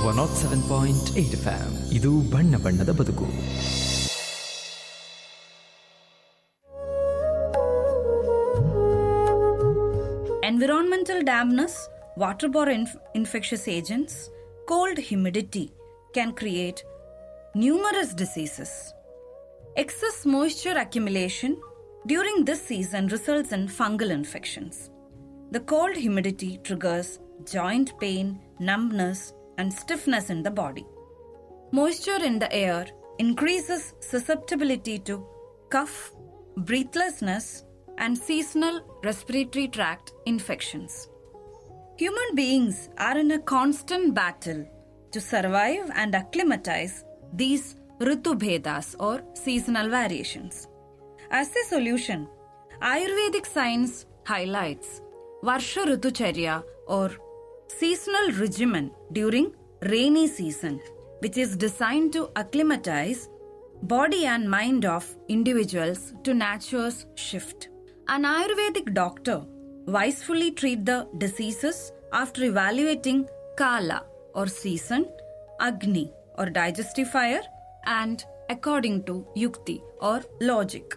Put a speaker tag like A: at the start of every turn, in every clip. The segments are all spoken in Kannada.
A: Not seven point eight FM ಇದು ಬಣ್ಣ ಬಣ್ಣದ ಬದುಕು
B: Environmental dampness, waterborne inf- infectious agents, cold humidity can create numerous diseases. Excess moisture accumulation during this season results in fungal infections. The cold humidity triggers joint pain, numbness, and stiffness in the body. Moisture in the air increases susceptibility to cough, breathlessness, and seasonal respiratory tract infections. Human beings are in a constant battle to survive and acclimatize these Ritubhedas or seasonal variations. As a solution, Ayurvedic science highlights Varsha Ritucharya or seasonal regimen during rainy season, which is designed to acclimatize body and mind of individuals to nature's shift. An Ayurvedic doctor wisely treat the diseases after evaluating Kala or season, Agni or digestive fire, and according to Yukti or logic.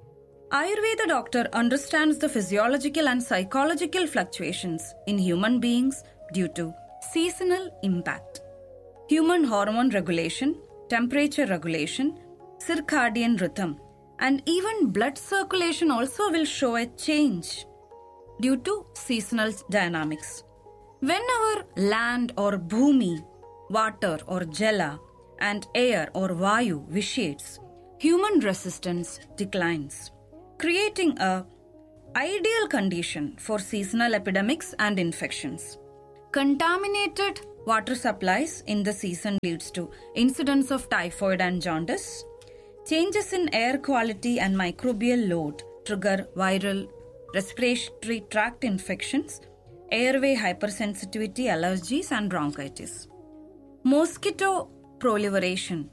B: Ayurveda doctor understands the physiological and psychological fluctuations in human beings due to seasonal impact. Human hormone regulation, temperature regulation, circadian rhythm, and even blood circulation also will show a change due to seasonal dynamics. When our land or bhumi, water or jala, and air or vayu vitiates, human resistance declines, creating a ideal condition for seasonal epidemics and infections. Contaminated water supplies in the season leads to incidents of typhoid and jaundice. Changes in air quality and microbial load trigger viral respiratory tract infections, airway hypersensitivity, allergies, and bronchitis. Mosquito proliferation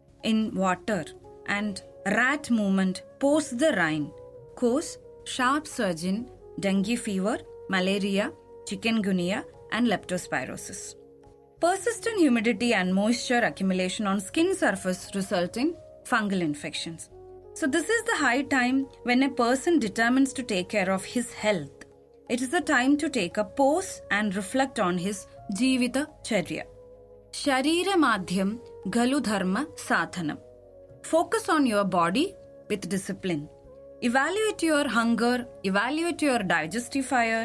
B: in water and rat movement post the rain cause sharp surge in dengue fever, malaria, chikungunya, and leptospirosis. Persistent humidity and moisture accumulation on skin surface result in fungal infections. So, this is the high time when a person determines to take care of his health. It is the time to take a pause and reflect on his Jivita Charya. Sharira Madhyam Galu Dharma Sadhanam. Focus on your body with discipline. Evaluate your hunger, evaluate your digestive fire,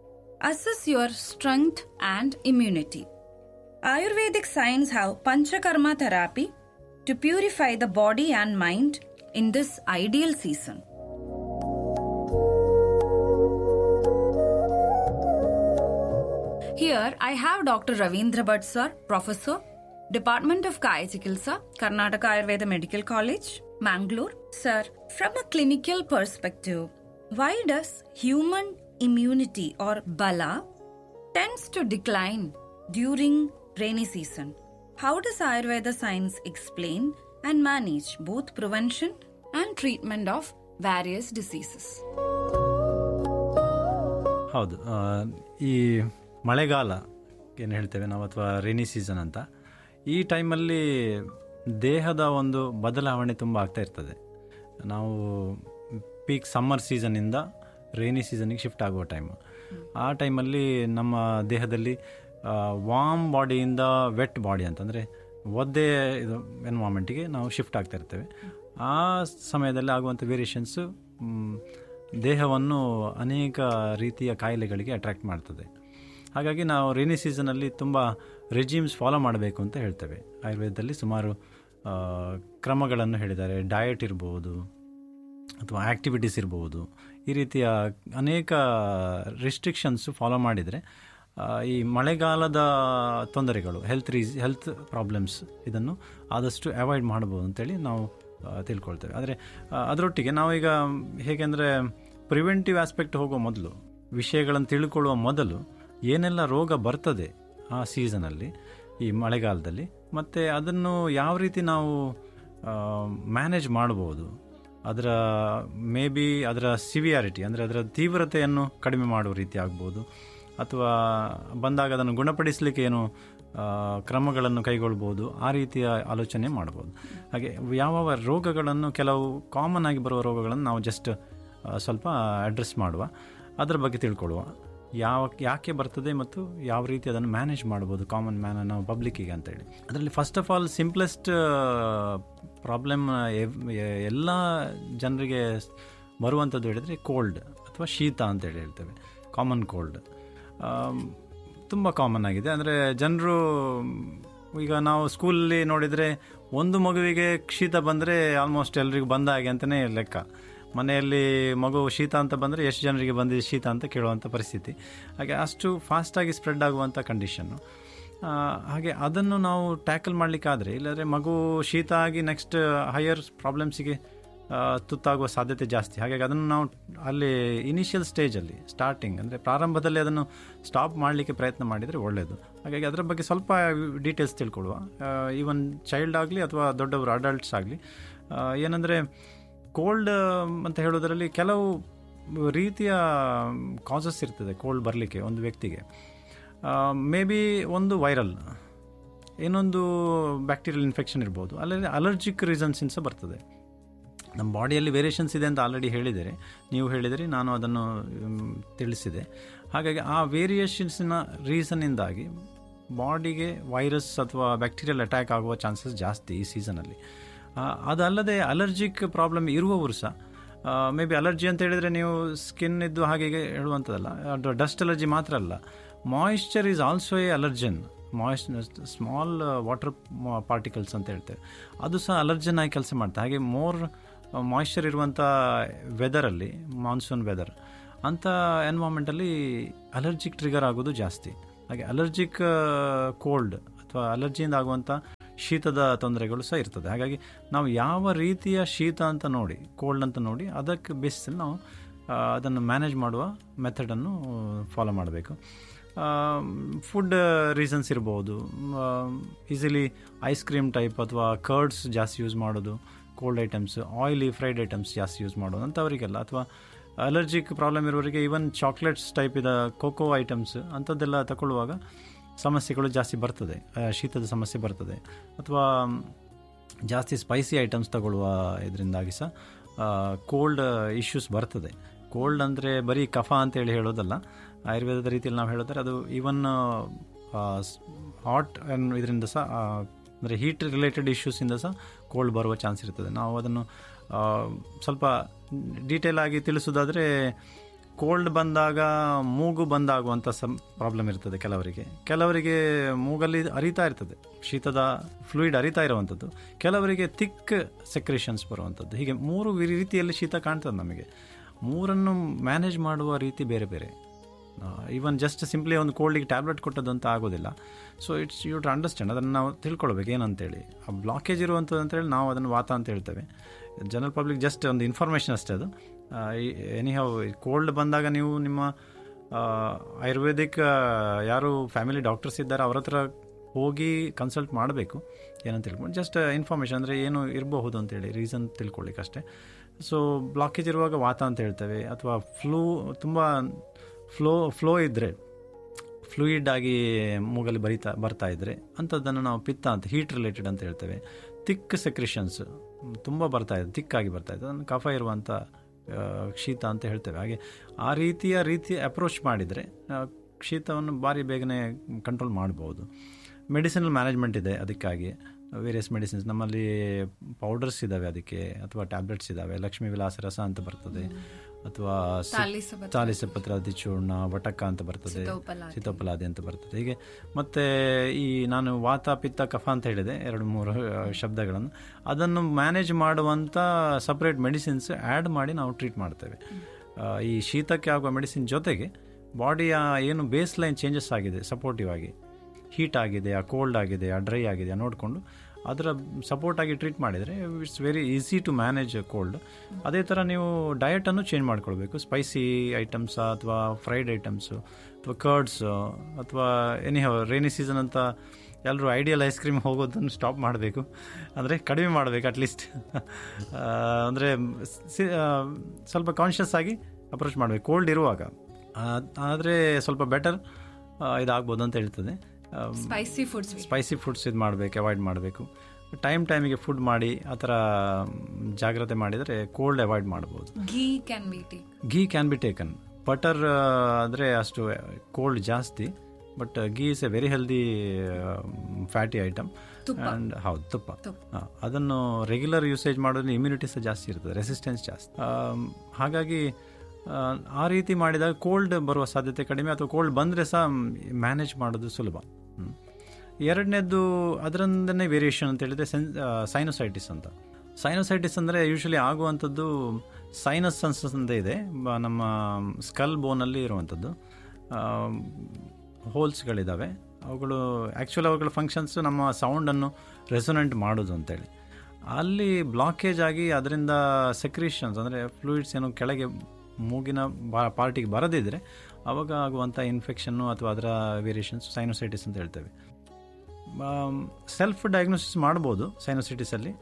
B: assess your strength and immunity. Ayurvedic science have Panchakarma therapy to purify the body and mind in this ideal season. Here I have Dr. Ravindra Bhatt sir, Professor, Department of Kaya Chikitsa, Karnataka Ayurveda Medical College, Mangalore. Sir, from a clinical perspective, why does human immunity or bala tends to decline during rainy season? How does Ayurveda science explain and manage both prevention and treatment of various diseases?
C: ಹೌದು ಆ, ಈ ಮಳೆಗಾಲ ಏನು ಹೇಳ್ತೇವೆ ನಾವು ಅಥವಾ ರೇನಿ ಸೀಸನ್ ಅಂತ ಈ ಟೈಮಲ್ಲಿ ದೇಹದ ಒಂದು ಬದಲಾವಣೆ ತುಂಬ ಆಗ್ತಾ ಇರ್ತದೆ ನಾವು ಪೀಕ್ ಸಮ್ಮರ್ ಸೀಸನಿಂದ ರೇನಿ ಸೀಸನಿಗೆ ಶಿಫ್ಟ್ ಆಗುವ ಟೈಮ್ ಆ ಟೈಮಲ್ಲಿ ನಮ್ಮ ದೇಹದಲ್ಲಿ ವಾಮ್ ಬಾಡಿಯಿಂದ ವೆಟ್ ಬಾಡಿ ಅಂತಂದರೆ ಒದ್ದೆ ಇದು ಎನ್ವಾಮೆಂಟಿಗೆ ನಾವು ಶಿಫ್ಟ್ ಆಗ್ತಾ ಇರ್ತೇವೆ ಆ ಸಮಯದಲ್ಲಿ ಆಗುವಂಥ ವೇರಿಯೇಷನ್ಸು ದೇಹವನ್ನು ಅನೇಕ ರೀತಿಯ ಕಾಯಿಲೆಗಳಿಗೆ ಅಟ್ರಾಕ್ಟ್ ಮಾಡ್ತದೆ ಹಾಗಾಗಿ ನಾವು ರೇನಿ ಸೀಸನಲ್ಲಿ ತುಂಬ ರೆಜಿಮ್ಸ್ ಫಾಲೋ ಮಾಡಬೇಕು ಅಂತ ಹೇಳ್ತೇವೆ ಆಯುರ್ವೇದದಲ್ಲಿ ಸುಮಾರು ಆ, ಕ್ರಮಗಳನ್ನು ಹೇಳಿದ್ದಾರೆ ಡಯಟ್ ಇರ್ಬೋದು ಅಥವಾ ಆ್ಯಕ್ಟಿವಿಟೀಸ್ ಇರ್ಬೋದು ಈ ರೀತಿಯ ಅನೇಕ ರಿಸ್ಟ್ರಿಕ್ಷನ್ಸು ಫಾಲೋ ಮಾಡಿದರೆ ಆ, ಈ ಮಳೆಗಾಲದ ತೊಂದರೆಗಳು ಹೆಲ್ತ್ ರೀಸ್ ಹೆಲ್ತ್ ಪ್ರಾಬ್ಲಮ್ಸ್ ಇದನ್ನು ಆದಷ್ಟು ಅವಾಯ್ಡ್ ಮಾಡ್ಬೋದು ಅಂತೇಳಿ ನಾವು ಆ, ತಿಳ್ಕೊಳ್ತೇವೆ ಆದರೆ ಅದರೊಟ್ಟಿಗೆ ನಾವೀಗ ಹೇಗೆಂದರೆ ಪ್ರಿವೆಂಟಿವ್ ಆಸ್ಪೆಕ್ಟ್ ಹೋಗೋ ಮೊದಲು ವಿಷಯಗಳನ್ನು ತಿಳ್ಕೊಳ್ಳುವ ಮೊದಲು ಏನೆಲ್ಲ ರೋಗ ಬರ್ತದೆ ಆ ಸೀಸನಲ್ಲಿ ಈ ಮಳೆಗಾಲದಲ್ಲಿ ಮತ್ತು ಅದನ್ನು ಯಾವ ರೀತಿ ನಾವು ಮ್ಯಾನೇಜ್ ಮಾಡ್ಬೋದು ಅದರ ಮೇ ಬಿ ಅದರ ಸಿವಿಯಾರಿಟಿ ಅಂದರೆ ಅದರ ತೀವ್ರತೆಯನ್ನು ಕಡಿಮೆ ಮಾಡುವ ರೀತಿ ಆಗ್ಬೋದು ಅಥವಾ ಬಂದಾಗ ಅದನ್ನು ಗುಣಪಡಿಸಲಿಕ್ಕೆ ಏನು ಆ, ಕ್ರಮಗಳನ್ನು ಕೈಗೊಳ್ಬೋದು ಆ ರೀತಿಯ ಆಲೋಚನೆ ಮಾಡ್ಬೋದು ಹಾಗೆ ಯಾವ ರೋಗಗಳನ್ನು ಕೆಲವು ಕಾಮನ್ ಆಗಿ ಬರುವ ರೋಗಗಳನ್ನು ನಾವು ಜಸ್ಟ್ ಸ್ವಲ್ಪ ಅಡ್ರೆಸ್ ಮಾಡುವ ಅದರ ಬಗ್ಗೆ ತಿಳ್ಕೊಳ್ಳುವ ಯಾವ ಯಾಕೆ ಬರ್ತದೆ ಮತ್ತು ಯಾವ ರೀತಿ ಅದನ್ನು ಮ್ಯಾನೇಜ್ ಮಾಡ್ಬೋದು ಕಾಮನ್ ಮ್ಯಾನ್ ನಾವು ಪಬ್ಲಿಕ್ಕಿಗೆ ಅಂತೇಳಿ ಅದರಲ್ಲಿ first of all simplest problem ಎಲ್ಲ ಜನರಿಗೆ ಬರುವಂಥದ್ದು ಹೇಳಿದರೆ ಕೋಲ್ಡ್ ಅಥವಾ ಶೀತ ಅಂತೇಳಿ ಹೇಳ್ತೇವೆ ಕಾಮನ್ ಕೋಲ್ಡ್ ತುಂಬ ಕಾಮನ್ ಆಗಿದೆ ಅಂದರೆ ಜನರು ಈಗ ನಾವು ಸ್ಕೂಲಲ್ಲಿ ನೋಡಿದರೆ ಒಂದು ಮಗುವಿಗೆ ಶೀತ ಬಂದರೆ ಆಲ್ಮೋಸ್ಟ್ ಎಲ್ರಿಗೂ ಬಂದ ಹಾಗೆ ಅಂತಲೇ ಲೆಕ್ಕ ಮನೆಯಲ್ಲಿ ಮಗು ಶೀತ ಅಂತ ಬಂದರೆ ಎಷ್ಟು ಜನರಿಗೆ ಬಂದಿದೆ ಶೀತ ಅಂತ ಕೇಳುವಂಥ ಪರಿಸ್ಥಿತಿ ಹಾಗೆ ಅಷ್ಟು ಫಾಸ್ಟಾಗಿ ಸ್ಪ್ರೆಡ್ ಆಗುವಂಥ ಕಂಡೀಷನ್ನು ಹಾಗೆ ಅದನ್ನು ನಾವು ಟ್ಯಾಕಲ್ ಮಾಡಲಿಕ್ಕಾದರೆ ಇಲ್ಲಾಂದರೆ ಮಗು ಶೀತ ಆಗಿ ನೆಕ್ಸ್ಟ್ ಹೈಯರ್ ಪ್ರಾಬ್ಲಮ್ಸಿಗೆ ತುತ್ತಾಗುವ ಸಾಧ್ಯತೆ ಜಾಸ್ತಿ ಹಾಗಾಗಿ ಅದನ್ನು ನಾವು ಅಲ್ಲಿ ಇನಿಷಿಯಲ್ ಸ್ಟೇಜಲ್ಲಿ ಸ್ಟಾರ್ಟಿಂಗ್ ಅಂದರೆ ಪ್ರಾರಂಭದಲ್ಲಿ ಅದನ್ನು ಸ್ಟಾಪ್ ಮಾಡಲಿಕ್ಕೆ ಪ್ರಯತ್ನ ಮಾಡಿದರೆ ಒಳ್ಳೆಯದು ಹಾಗಾಗಿ ಅದರ ಬಗ್ಗೆ ಸ್ವಲ್ಪ ಡೀಟೇಲ್ಸ್ ತಿಳ್ಕೊಳ್ಳುವ ಈವನ್ ಚೈಲ್ಡ್ ಆಗಲಿ ಅಥವಾ ದೊಡ್ಡವರು ಅಡಲ್ಟ್ಸ್ ಆಗಲಿ ಏನಂದರೆ ಕೋಲ್ಡ್ ಅಂತ ಹೇಳೋದರಲ್ಲಿ ಕೆಲವು ರೀತಿಯ ಕಾಸಸ್ ಇರ್ತದೆ ಕೋಲ್ಡ್ ಬರಲಿಕ್ಕೆ ಒಂದು ವ್ಯಕ್ತಿಗೆ ಮೇ ಬಿ ಒಂದು ವೈರಲ್ ಇನ್ನೊಂದು ಬ್ಯಾಕ್ಟೀರಿಯಲ್ ಇನ್ಫೆಕ್ಷನ್ ಇರ್ಬೋದು ಅಲ್ಲದೆ ಅಲರ್ಜಿಕ್ ರೀಸನ್ಸಿಂದ ಬರ್ತದೆ ನಮ್ಮ ಬಾಡಿಯಲ್ಲಿ ವೇರಿಯೇಷನ್ಸ್ ಇದೆ ಅಂತ ಆಲ್ರೆಡಿ ಹೇಳಿದರೆ ನೀವು ಹೇಳಿದರೆ ನಾನು ಅದನ್ನು ತಿಳಿಸಿದೆ ಹಾಗಾಗಿ ಆ ವೇರಿಯೇಷನ್ಸಿನ ರೀಸನ್ನಿಂದಾಗಿ ಬಾಡಿಗೆ ವೈರಸ್ ಅಥವಾ ಬ್ಯಾಕ್ಟೀರಿಯಲ್ ಅಟ್ಯಾಕ್ ಆಗುವ ಚಾನ್ಸಸ್ ಜಾಸ್ತಿ ಈ ಸೀಸನಲ್ಲಿ ಅದಲ್ಲದೆ ಅಲರ್ಜಿಕ್ ಪ್ರಾಬ್ಲಮ್ ಇರುವವರು ಸಹ ಮೇ ಬಿ ಅಲರ್ಜಿ ಅಂತ ಹೇಳಿದರೆ ನೀವು ಸ್ಕಿನ್ ಇದ್ದು ಹಾಗೆ ಹೇಳುವಂಥದ್ದಲ್ಲ ಡಸ್ಟ್ ಅಲರ್ಜಿ ಮಾತ್ರ ಅಲ್ಲ moisture is also a allergen ಮಾಯಿಸ್ ಸ್ಮಾಲ್ ವಾಟರ್ ಪಾರ್ಟಿಕಲ್ಸ್ ಅಂತ ಹೇಳ್ತೇವೆ ಅದು ಸಹ ಅಲರ್ಜನ್ ಆಗಿ ಕೆಲಸ ಮಾಡ್ತದೆ ಹಾಗೆ ಮೋರ್ ಮಾಯಿಶ್ಚರ್ ಇರುವಂಥ ವೆದರಲ್ಲಿ ಮಾನ್ಸೂನ್ ವೆದರ್ ಅಂಥ ಎನ್ವಾಮೆಂಟಲ್ಲಿ ಅಲರ್ಜಿಕ್ ಟ್ರಿಗರ್ ಆಗೋದು ಜಾಸ್ತಿ ಹಾಗೆ ಅಲರ್ಜಿಕ್ ಕೋಲ್ಡ್ ಅಥವಾ ಅಲರ್ಜಿಯಿಂದ ಆಗುವಂಥ ಶೀತದ ತೊಂದರೆಗಳು ಸಹ ಇರ್ತದೆ ಹಾಗಾಗಿ ನಾವು ಯಾವ ರೀತಿಯ ಶೀತ ಅಂತ ನೋಡಿ ಕೋಲ್ಡ್ ಅಂತ ನೋಡಿ ಅದಕ್ಕೆ ಬೇಸಿಸಲ್ಲಿ ನಾವು ಅದನ್ನು ಮ್ಯಾನೇಜ್ ಮಾಡುವ ಮೆಥಡನ್ನು ಫಾಲೋ ಮಾಡಬೇಕು ಫುಡ್ ರೀಸನ್ಸ್ ಇರ್ಬೋದು ಈಸಿಲಿ ಐಸ್ ಕ್ರೀಮ್ ಟೈಪ್ ಅಥವಾ ಕರ್ಡ್ಸ್ ಜಾಸ್ತಿ ಯೂಸ್ ಮಾಡೋದು cold items oily fried items ಜಾಸ್ತಿ ಯೂಸ್ ಮಾಡೋದು ಅಂಥವರಿಗೆಲ್ಲ ಅಥವಾ ಅಲರ್ಜಿಕ್ ಪ್ರಾಬ್ಲಮ್ ಇರೋರಿಗೆ ಈವನ್ ಚಾಕ್ಲೇಟ್ಸ್ ಟೈಪ್ ಇದ ಕೋಕೋ ಐಟಮ್ಸ್ ಅಂಥದ್ದೆಲ್ಲ ತಗೊಳ್ಳುವಾಗ ಸಮಸ್ಯೆಗಳು ಜಾಸ್ತಿ ಬರ್ತದೆ ಶೀತದ ಸಮಸ್ಯೆ ಬರ್ತದೆ ಅಥವಾ ಜಾಸ್ತಿ ಸ್ಪೈಸಿ ಐಟಮ್ಸ್ ತಗೊಳ್ಳುವ ಇದರಿಂದಾಗಿ ಸಹ ಕೋಲ್ಡ್ ಇಶ್ಯೂಸ್ ಬರ್ತದೆ ಕೋಲ್ಡ್ ಅಂದರೆ ಬರೀ ಕಫ ಅಂತೇಳಿ ಹೇಳೋದಲ್ಲ ಆಯುರ್ವೇದದ ರೀತಿಯಲ್ಲಿ ನಾವು ಹೇಳಿದ್ರೆ ಅದು ಈವನ್ ಹಾಟ್ ಇದರಿಂದ ಸಹ ಅಂದರೆ ಹೀಟ್ ರಿಲೇಟೆಡ್ ಇಶ್ಯೂಸಿಂದ ಸಹ ಕೋಲ್ಡ್ ಬರುವ ಚಾನ್ಸ್ ಇರ್ತದೆ ನಾವು ಅದನ್ನು ಸ್ವಲ್ಪ ಡೀಟೇಲ್ ಆಗಿ ತಿಳಿಸೋದಾದರೆ ಕೋಲ್ಡ್ ಬಂದಾಗ ಮೂಗು ಬಂದಾಗುವಂಥ ಸಮ್ ಪ್ರಾಬ್ಲಮ್ ಇರ್ತದೆ ಕೆಲವರಿಗೆ ಕೆಲವರಿಗೆ ಮೂಗಲ್ಲಿ ಅರಿತಾ ಇರ್ತದೆ ಶೀತದ ಫ್ಲೂಯಿಡ್ ಅರಿತಾ ಇರುವಂಥದ್ದು ಕೆಲವರಿಗೆ ತಿಕ್ ಸೆಕ್ರೇಷನ್ಸ್ ಬರುವಂಥದ್ದು ಹೀಗೆ ಮೂರು ರೀತಿಯಲ್ಲಿ ಶೀತ ಕಾಣ್ತದೆ ನಮಗೆ ಮೂರನ್ನು ಮ್ಯಾನೇಜ್ ಮಾಡುವ ರೀತಿ ಬೇರೆ ಬೇರೆ ಈವನ್ ಜಸ್ಟ್ ಸಿಂಪ್ಲಿ ಒಂದು ಕೋಲ್ಡಿಗೆ ಟ್ಯಾಬ್ಲೆಟ್ ಕೊಟ್ಟದ್ದು ಅಂತ ಆಗೋದಿಲ್ಲ so it's you to understand ಅದನ್ನು ನಾವು ತಿಳ್ಕೊಳ್ಬೇಕು ಏನಂತೇಳಿ ಆ ಬ್ಲಾಕೇಜ್ ಇರುವಂಥದ್ದು ಅಂತೇಳಿ ನಾವು ಅದನ್ನು ವಾತ ಅಂತ ಹೇಳ್ತೇವೆ ಜನರಲ್ ಪಬ್ಲಿಕ್ ಜಸ್ಟ್ ಒಂದು ಇನ್ಫಾರ್ಮೇಷನ್ ಅಷ್ಟೇ ಅದು ಎನಿ ಹೌ ಕೋಲ್ಡ್ ಬಂದಾಗ ನೀವು ನಿಮ್ಮ ಆಯುರ್ವೇದಿಕ್ ಯಾರು ಫ್ಯಾಮಿಲಿ ಡಾಕ್ಟರ್ಸ್ ಇದ್ದಾರೆ ಅವ್ರ ಹತ್ರ ಹೋಗಿ ಕನ್ಸಲ್ಟ್ ಮಾಡಬೇಕು ಏನಂತ ತಿಳ್ಕೊಂಡು ಜಸ್ಟ್ ಇನ್ಫಾರ್ಮೇಷನ್ ಅಂದರೆ ಏನು ಇರಬಹುದು ಅಂತೇಳಿ ರೀಸನ್ ತಿಳ್ಕೊಳ್ಳಿಕ್ಕೆ ಅಷ್ಟೇ ಸೊ ಬ್ಲಾಕೇಜ್ ಇರುವಾಗ ವಾತ ಅಂತ ಹೇಳ್ತೇವೆ ಅಥವಾ ಫ್ಲೂ ತುಂಬ ಫ್ಲೋ ಫ್ಲೋ ಇದ್ದರೆ ಫ್ಲೂಯಿಡ್ ಆಗಿ ಮೂಗಲ್ಲಿ ಬರಿತಾ ಬರ್ತಾ ಇದ್ದರೆ ಅಂಥದ್ದನ್ನು ನಾವು ಪಿತ್ತ ಅಂತ ಹೀಟ್ ರಿಲೇಟೆಡ್ ಅಂತ ಹೇಳ್ತೇವೆ ತಿಕ್ ಸೆಕ್ರಿಷನ್ಸ್ ತುಂಬ ಬರ್ತಾ ಇದೆ ತಿಕ್ಕಾಗಿ ಬರ್ತಾ ಇದೆ ಅದನ್ನು ಕಫ ಇರುವಂಥ ಶೀತ ಅಂತ ಹೇಳ್ತೇವೆ ಹಾಗೆ ಆ ರೀತಿಯ ರೀತಿ ಅಪ್ರೋಚ್ ಮಾಡಿದರೆ ಶೀತವನ್ನು ಭಾರಿ ಬೇಗನೆ ಕಂಟ್ರೋಲ್ ಮಾಡ್ಬೋದು ಮೆಡಿಸಿನಲ್ ಮ್ಯಾನೇಜ್ಮೆಂಟ್ ಇದೆ ಅದಕ್ಕಾಗಿ ವೇರಿಯಸ್ ಮೆಡಿಸಿನ್ಸ್ ನಮ್ಮಲ್ಲಿ ಪೌಡರ್ಸ್ ಇದ್ದಾವೆ ಅದಕ್ಕೆ ಅಥವಾ ಟ್ಯಾಬ್ಲೆಟ್ಸ್ ಇದ್ದಾವೆ ಲಕ್ಷ್ಮೀ ವಿಲಾಸ ರಸ ಅಂತ ಬರ್ತದೆ ಅಥವಾ ಚಾಲಿಸಪತ್ರಾದಿ ಚೂರ್ಣ ವಟಕ ಅಂತ ಬರ್ತದೆ ಸಿತೋಪಲಾದಿ ಅಂತ ಬರ್ತದೆ ಹೀಗೆ ಮತ್ತೆ ಈ ನಾನು ವಾತ ಪಿತ್ತ ಕಫ ಅಂತ ಹೇಳಿದೆ ಎರಡು ಮೂರು ಶಬ್ದಗಳನ್ನು ಅದನ್ನು ಮ್ಯಾನೇಜ್ ಮಾಡುವಂಥ ಸಪ್ರೇಟ್ ಮೆಡಿಸಿನ್ಸ್ ಆ್ಯಡ್ ಮಾಡಿ ನಾವು ಟ್ರೀಟ್ ಮಾಡ್ತೇವೆ ಈ ಶೀತಕ್ಕೆ ಆಗುವ ಮೆಡಿಸಿನ್ ಜೊತೆಗೆ ಬಾಡಿಯ ಏನು ಬೇಸ್ ಲೈನ್ ಚೇಂಜಸ್ ಆಗಿದೆ ಸಪೋರ್ಟಿವ್ ಆಗಿ ಹೀಟ್ ಆಗಿದೆಯಾ ಕೋಲ್ಡ್ ಆಗಿದೆಯಾ ಡ್ರೈ ಆಗಿದೆಯಾ ನೋಡಿಕೊಂಡು ಅದರ ಸಪೋರ್ಟಾಗಿ ಟ್ರೀಟ್ ಮಾಡಿದರೆ it's very easy to manage cold ಅದೇ ಥರ ನೀವು ಡಯಟನ್ನು ಚೇಂಜ್ ಮಾಡ್ಕೊಳ್ಬೇಕು ಸ್ಪೈಸಿ ಐಟಮ್ಸ್ ಅಥವಾ ಫ್ರೈಡ್ ಐಟಮ್ಸು ಅಥವಾ ಕರ್ಡ್ಸು ಅಥವಾ ಎನಿ ರೈನಿ ಸೀಸನ್ ಅಂತ ಎಲ್ಲರೂ ಐಡಿಯಲ್ ಐಸ್ ಕ್ರೀಮ್ ಹೋಗೋದನ್ನು ಸ್ಟಾಪ್ ಮಾಡಬೇಕು ಅಂದರೆ ಕಡಿಮೆ ಮಾಡಬೇಕು ಅಟ್ಲೀಸ್ಟ್ ಅಂದರೆ ಸ್ವಲ್ಪ ಕಾನ್ಷಿಯಸ್ ಆಗಿ ಅಪ್ರೋಚ್ ಮಾಡಬೇಕು ಕೋಲ್ಡ್ ಇರುವಾಗ ಆದರೆ ಸ್ವಲ್ಪ ಬೆಟರ್ ಇದಾಗ್ಬೋದು ಅಂತ ಹೇಳ್ತದೆ
D: ಸ್ಪೈಸಿ ಫುಡ್ಸ್
C: ಸ್ಪೈಸಿ ಫುಡ್ಸ್ ಇದು ಮಾಡಬೇಕು ಅವಾಯ್ಡ್ ಮಾಡಬೇಕು ಟೈಮ್ ಟೈಮಿಗೆ ಫುಡ್ ಮಾಡಿ ಆ ಥರ ಜಾಗ್ರತೆ ಮಾಡಿದರೆ ಕೋಲ್ಡ್ ಅವಾಯ್ಡ್ ಮಾಡ್ಬೋದು
D: ghee can be take
C: ghee can be taken butter ಆದರೆ ಅಷ್ಟು ಕೋಲ್ಡ್ ಜಾಸ್ತಿ but ghee is a very healthy fatty item and ಹೌದು ತುಪ್ಪ ಹಾ, ಅದನ್ನು ರೆಗ್ಯುಲರ್ ಯೂಸೇಜ್ ಮಾಡೋದ್ರಿಂದ ಇಮ್ಯುನಿಟಿ ಸಹ ಜಾಸ್ತಿ ಇರ್ತದೆ ರೆಸಿಸ್ಟೆನ್ಸ್ ಜಾಸ್ತಿ ಆಮ್, ಹಾಗಾಗಿ ಆ, ಆ ರೀತಿ ಮಾಡಿದಾಗ ಕೋಲ್ಡ್ ಬರುವ ಸಾಧ್ಯತೆ ಕಡಿಮೆ ಅಥವಾ ಕೋಲ್ಡ್ ಬಂದರೆ ಸಹ ಮ್ಯಾನೇಜ್ ಮಾಡೋದು ಸುಲಭ ಹ್ಮ್. ಎರಡನೇದು ಅದರಿಂದನೇ ವೇರಿಯೇಷನ್ ಅಂತ ಹೇಳಿದ್ರೆ ಸೆನ್ ಸೈನೋಸೈಟಿಸ್ ಅಂತ ಸೈನೋಸೈಟಿಸ್ ಅಂದರೆ ಯೂಶಲಿ ಆಗುವಂಥದ್ದು ಸೈನಸ್ ಸನ್ಸಸ್ ಅಂತ ಇದೆ ಬ- ನಮ್ಮ ಸ್ಕಲ್ ಬೋನಲ್ಲಿ ಇರುವಂಥದ್ದು ಹೋಲ್ಸ್ಗಳಿದ್ದಾವೆ ಅವುಗಳು ಆ್ಯಕ್ಚುಲಿ ಅವುಗಳ ಫಂಕ್ಷನ್ಸ್ ನಮ್ಮ ಸೌಂಡನ್ನು ರೆಸೊನೆಂಟ್ ಮಾಡೋದು ಅಂತೇಳಿ ಅಲ್ಲಿ ಬ್ಲಾಕೇಜ್ ಆಗಿ ಅದರಿಂದ ಸೆಕ್ರಿಷನ್ಸ್ ಅಂದರೆ ಫ್ಲೂಯಿಡ್ಸ್ ಏನು ಕೆಳಗೆ ಮೂಗಿನ ಬಾ ಪಾರ್ಟಿಗೆ ಬರದಿದ್ದರೆ ಅವಾಗ ಆಗುವಂಥ ಇನ್ಫೆಕ್ಷನ್ನು ಅಥವಾ ಅದರ ವೇರಿಯೇಷನ್ಸ್ ಸೈನೋಸೈಟಿಸ್ ಅಂತ ಹೇಳ್ತೇವೆ ಸೆಲ್ಫ್ ಡಯಾಗ್ನೋಸಿಸ್ ಮಾಡ್ಬೋದು ಸೈನೋಸೈಟಿಸಲ್ಲಿ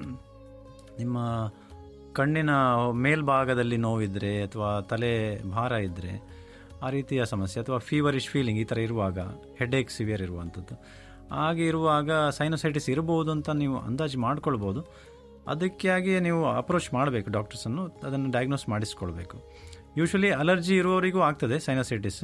C: ನಿಮ್ಮ ಕಣ್ಣಿನ ಮೇಲ್ಭಾಗದಲ್ಲಿ ನೋವಿದ್ರೆ ಅಥವಾ ತಲೆ ಭಾರ ಇದ್ದರೆ ಆ ರೀತಿಯ ಸಮಸ್ಯೆ ಅಥವಾ ಫೀವರಿಶ್ ಫೀಲಿಂಗ್ ಈ ಥರ ಇರುವಾಗ ಹೆಡೇಕ್ ಸಿವಿಯರ್ ಇರುವಂಥದ್ದು ಹಾಗೆ ಇರುವಾಗ ಸೈನೋಸೈಟಿಸ್ ಇರಬಹುದು ಅಂತ ನೀವು ಅಂದಾಜು ಮಾಡ್ಕೊಳ್ಬೋದು ಅದಕ್ಕಾಗಿ ನೀವು ಅಪ್ರೋಚ್ ಮಾಡಬೇಕು ಡಾಕ್ಟರ್ಸನ್ನು ಅದನ್ನು ಡಯಾಗ್ನೋಸ್ ಮಾಡಿಸ್ಕೊಳ್ಬೇಕು ಯೂಶ್ವಲಿ ಅಲರ್ಜಿ ಇರುವವರಿಗೂ ಆಗ್ತದೆ ಸೈನೋಸೈಟಿಸ್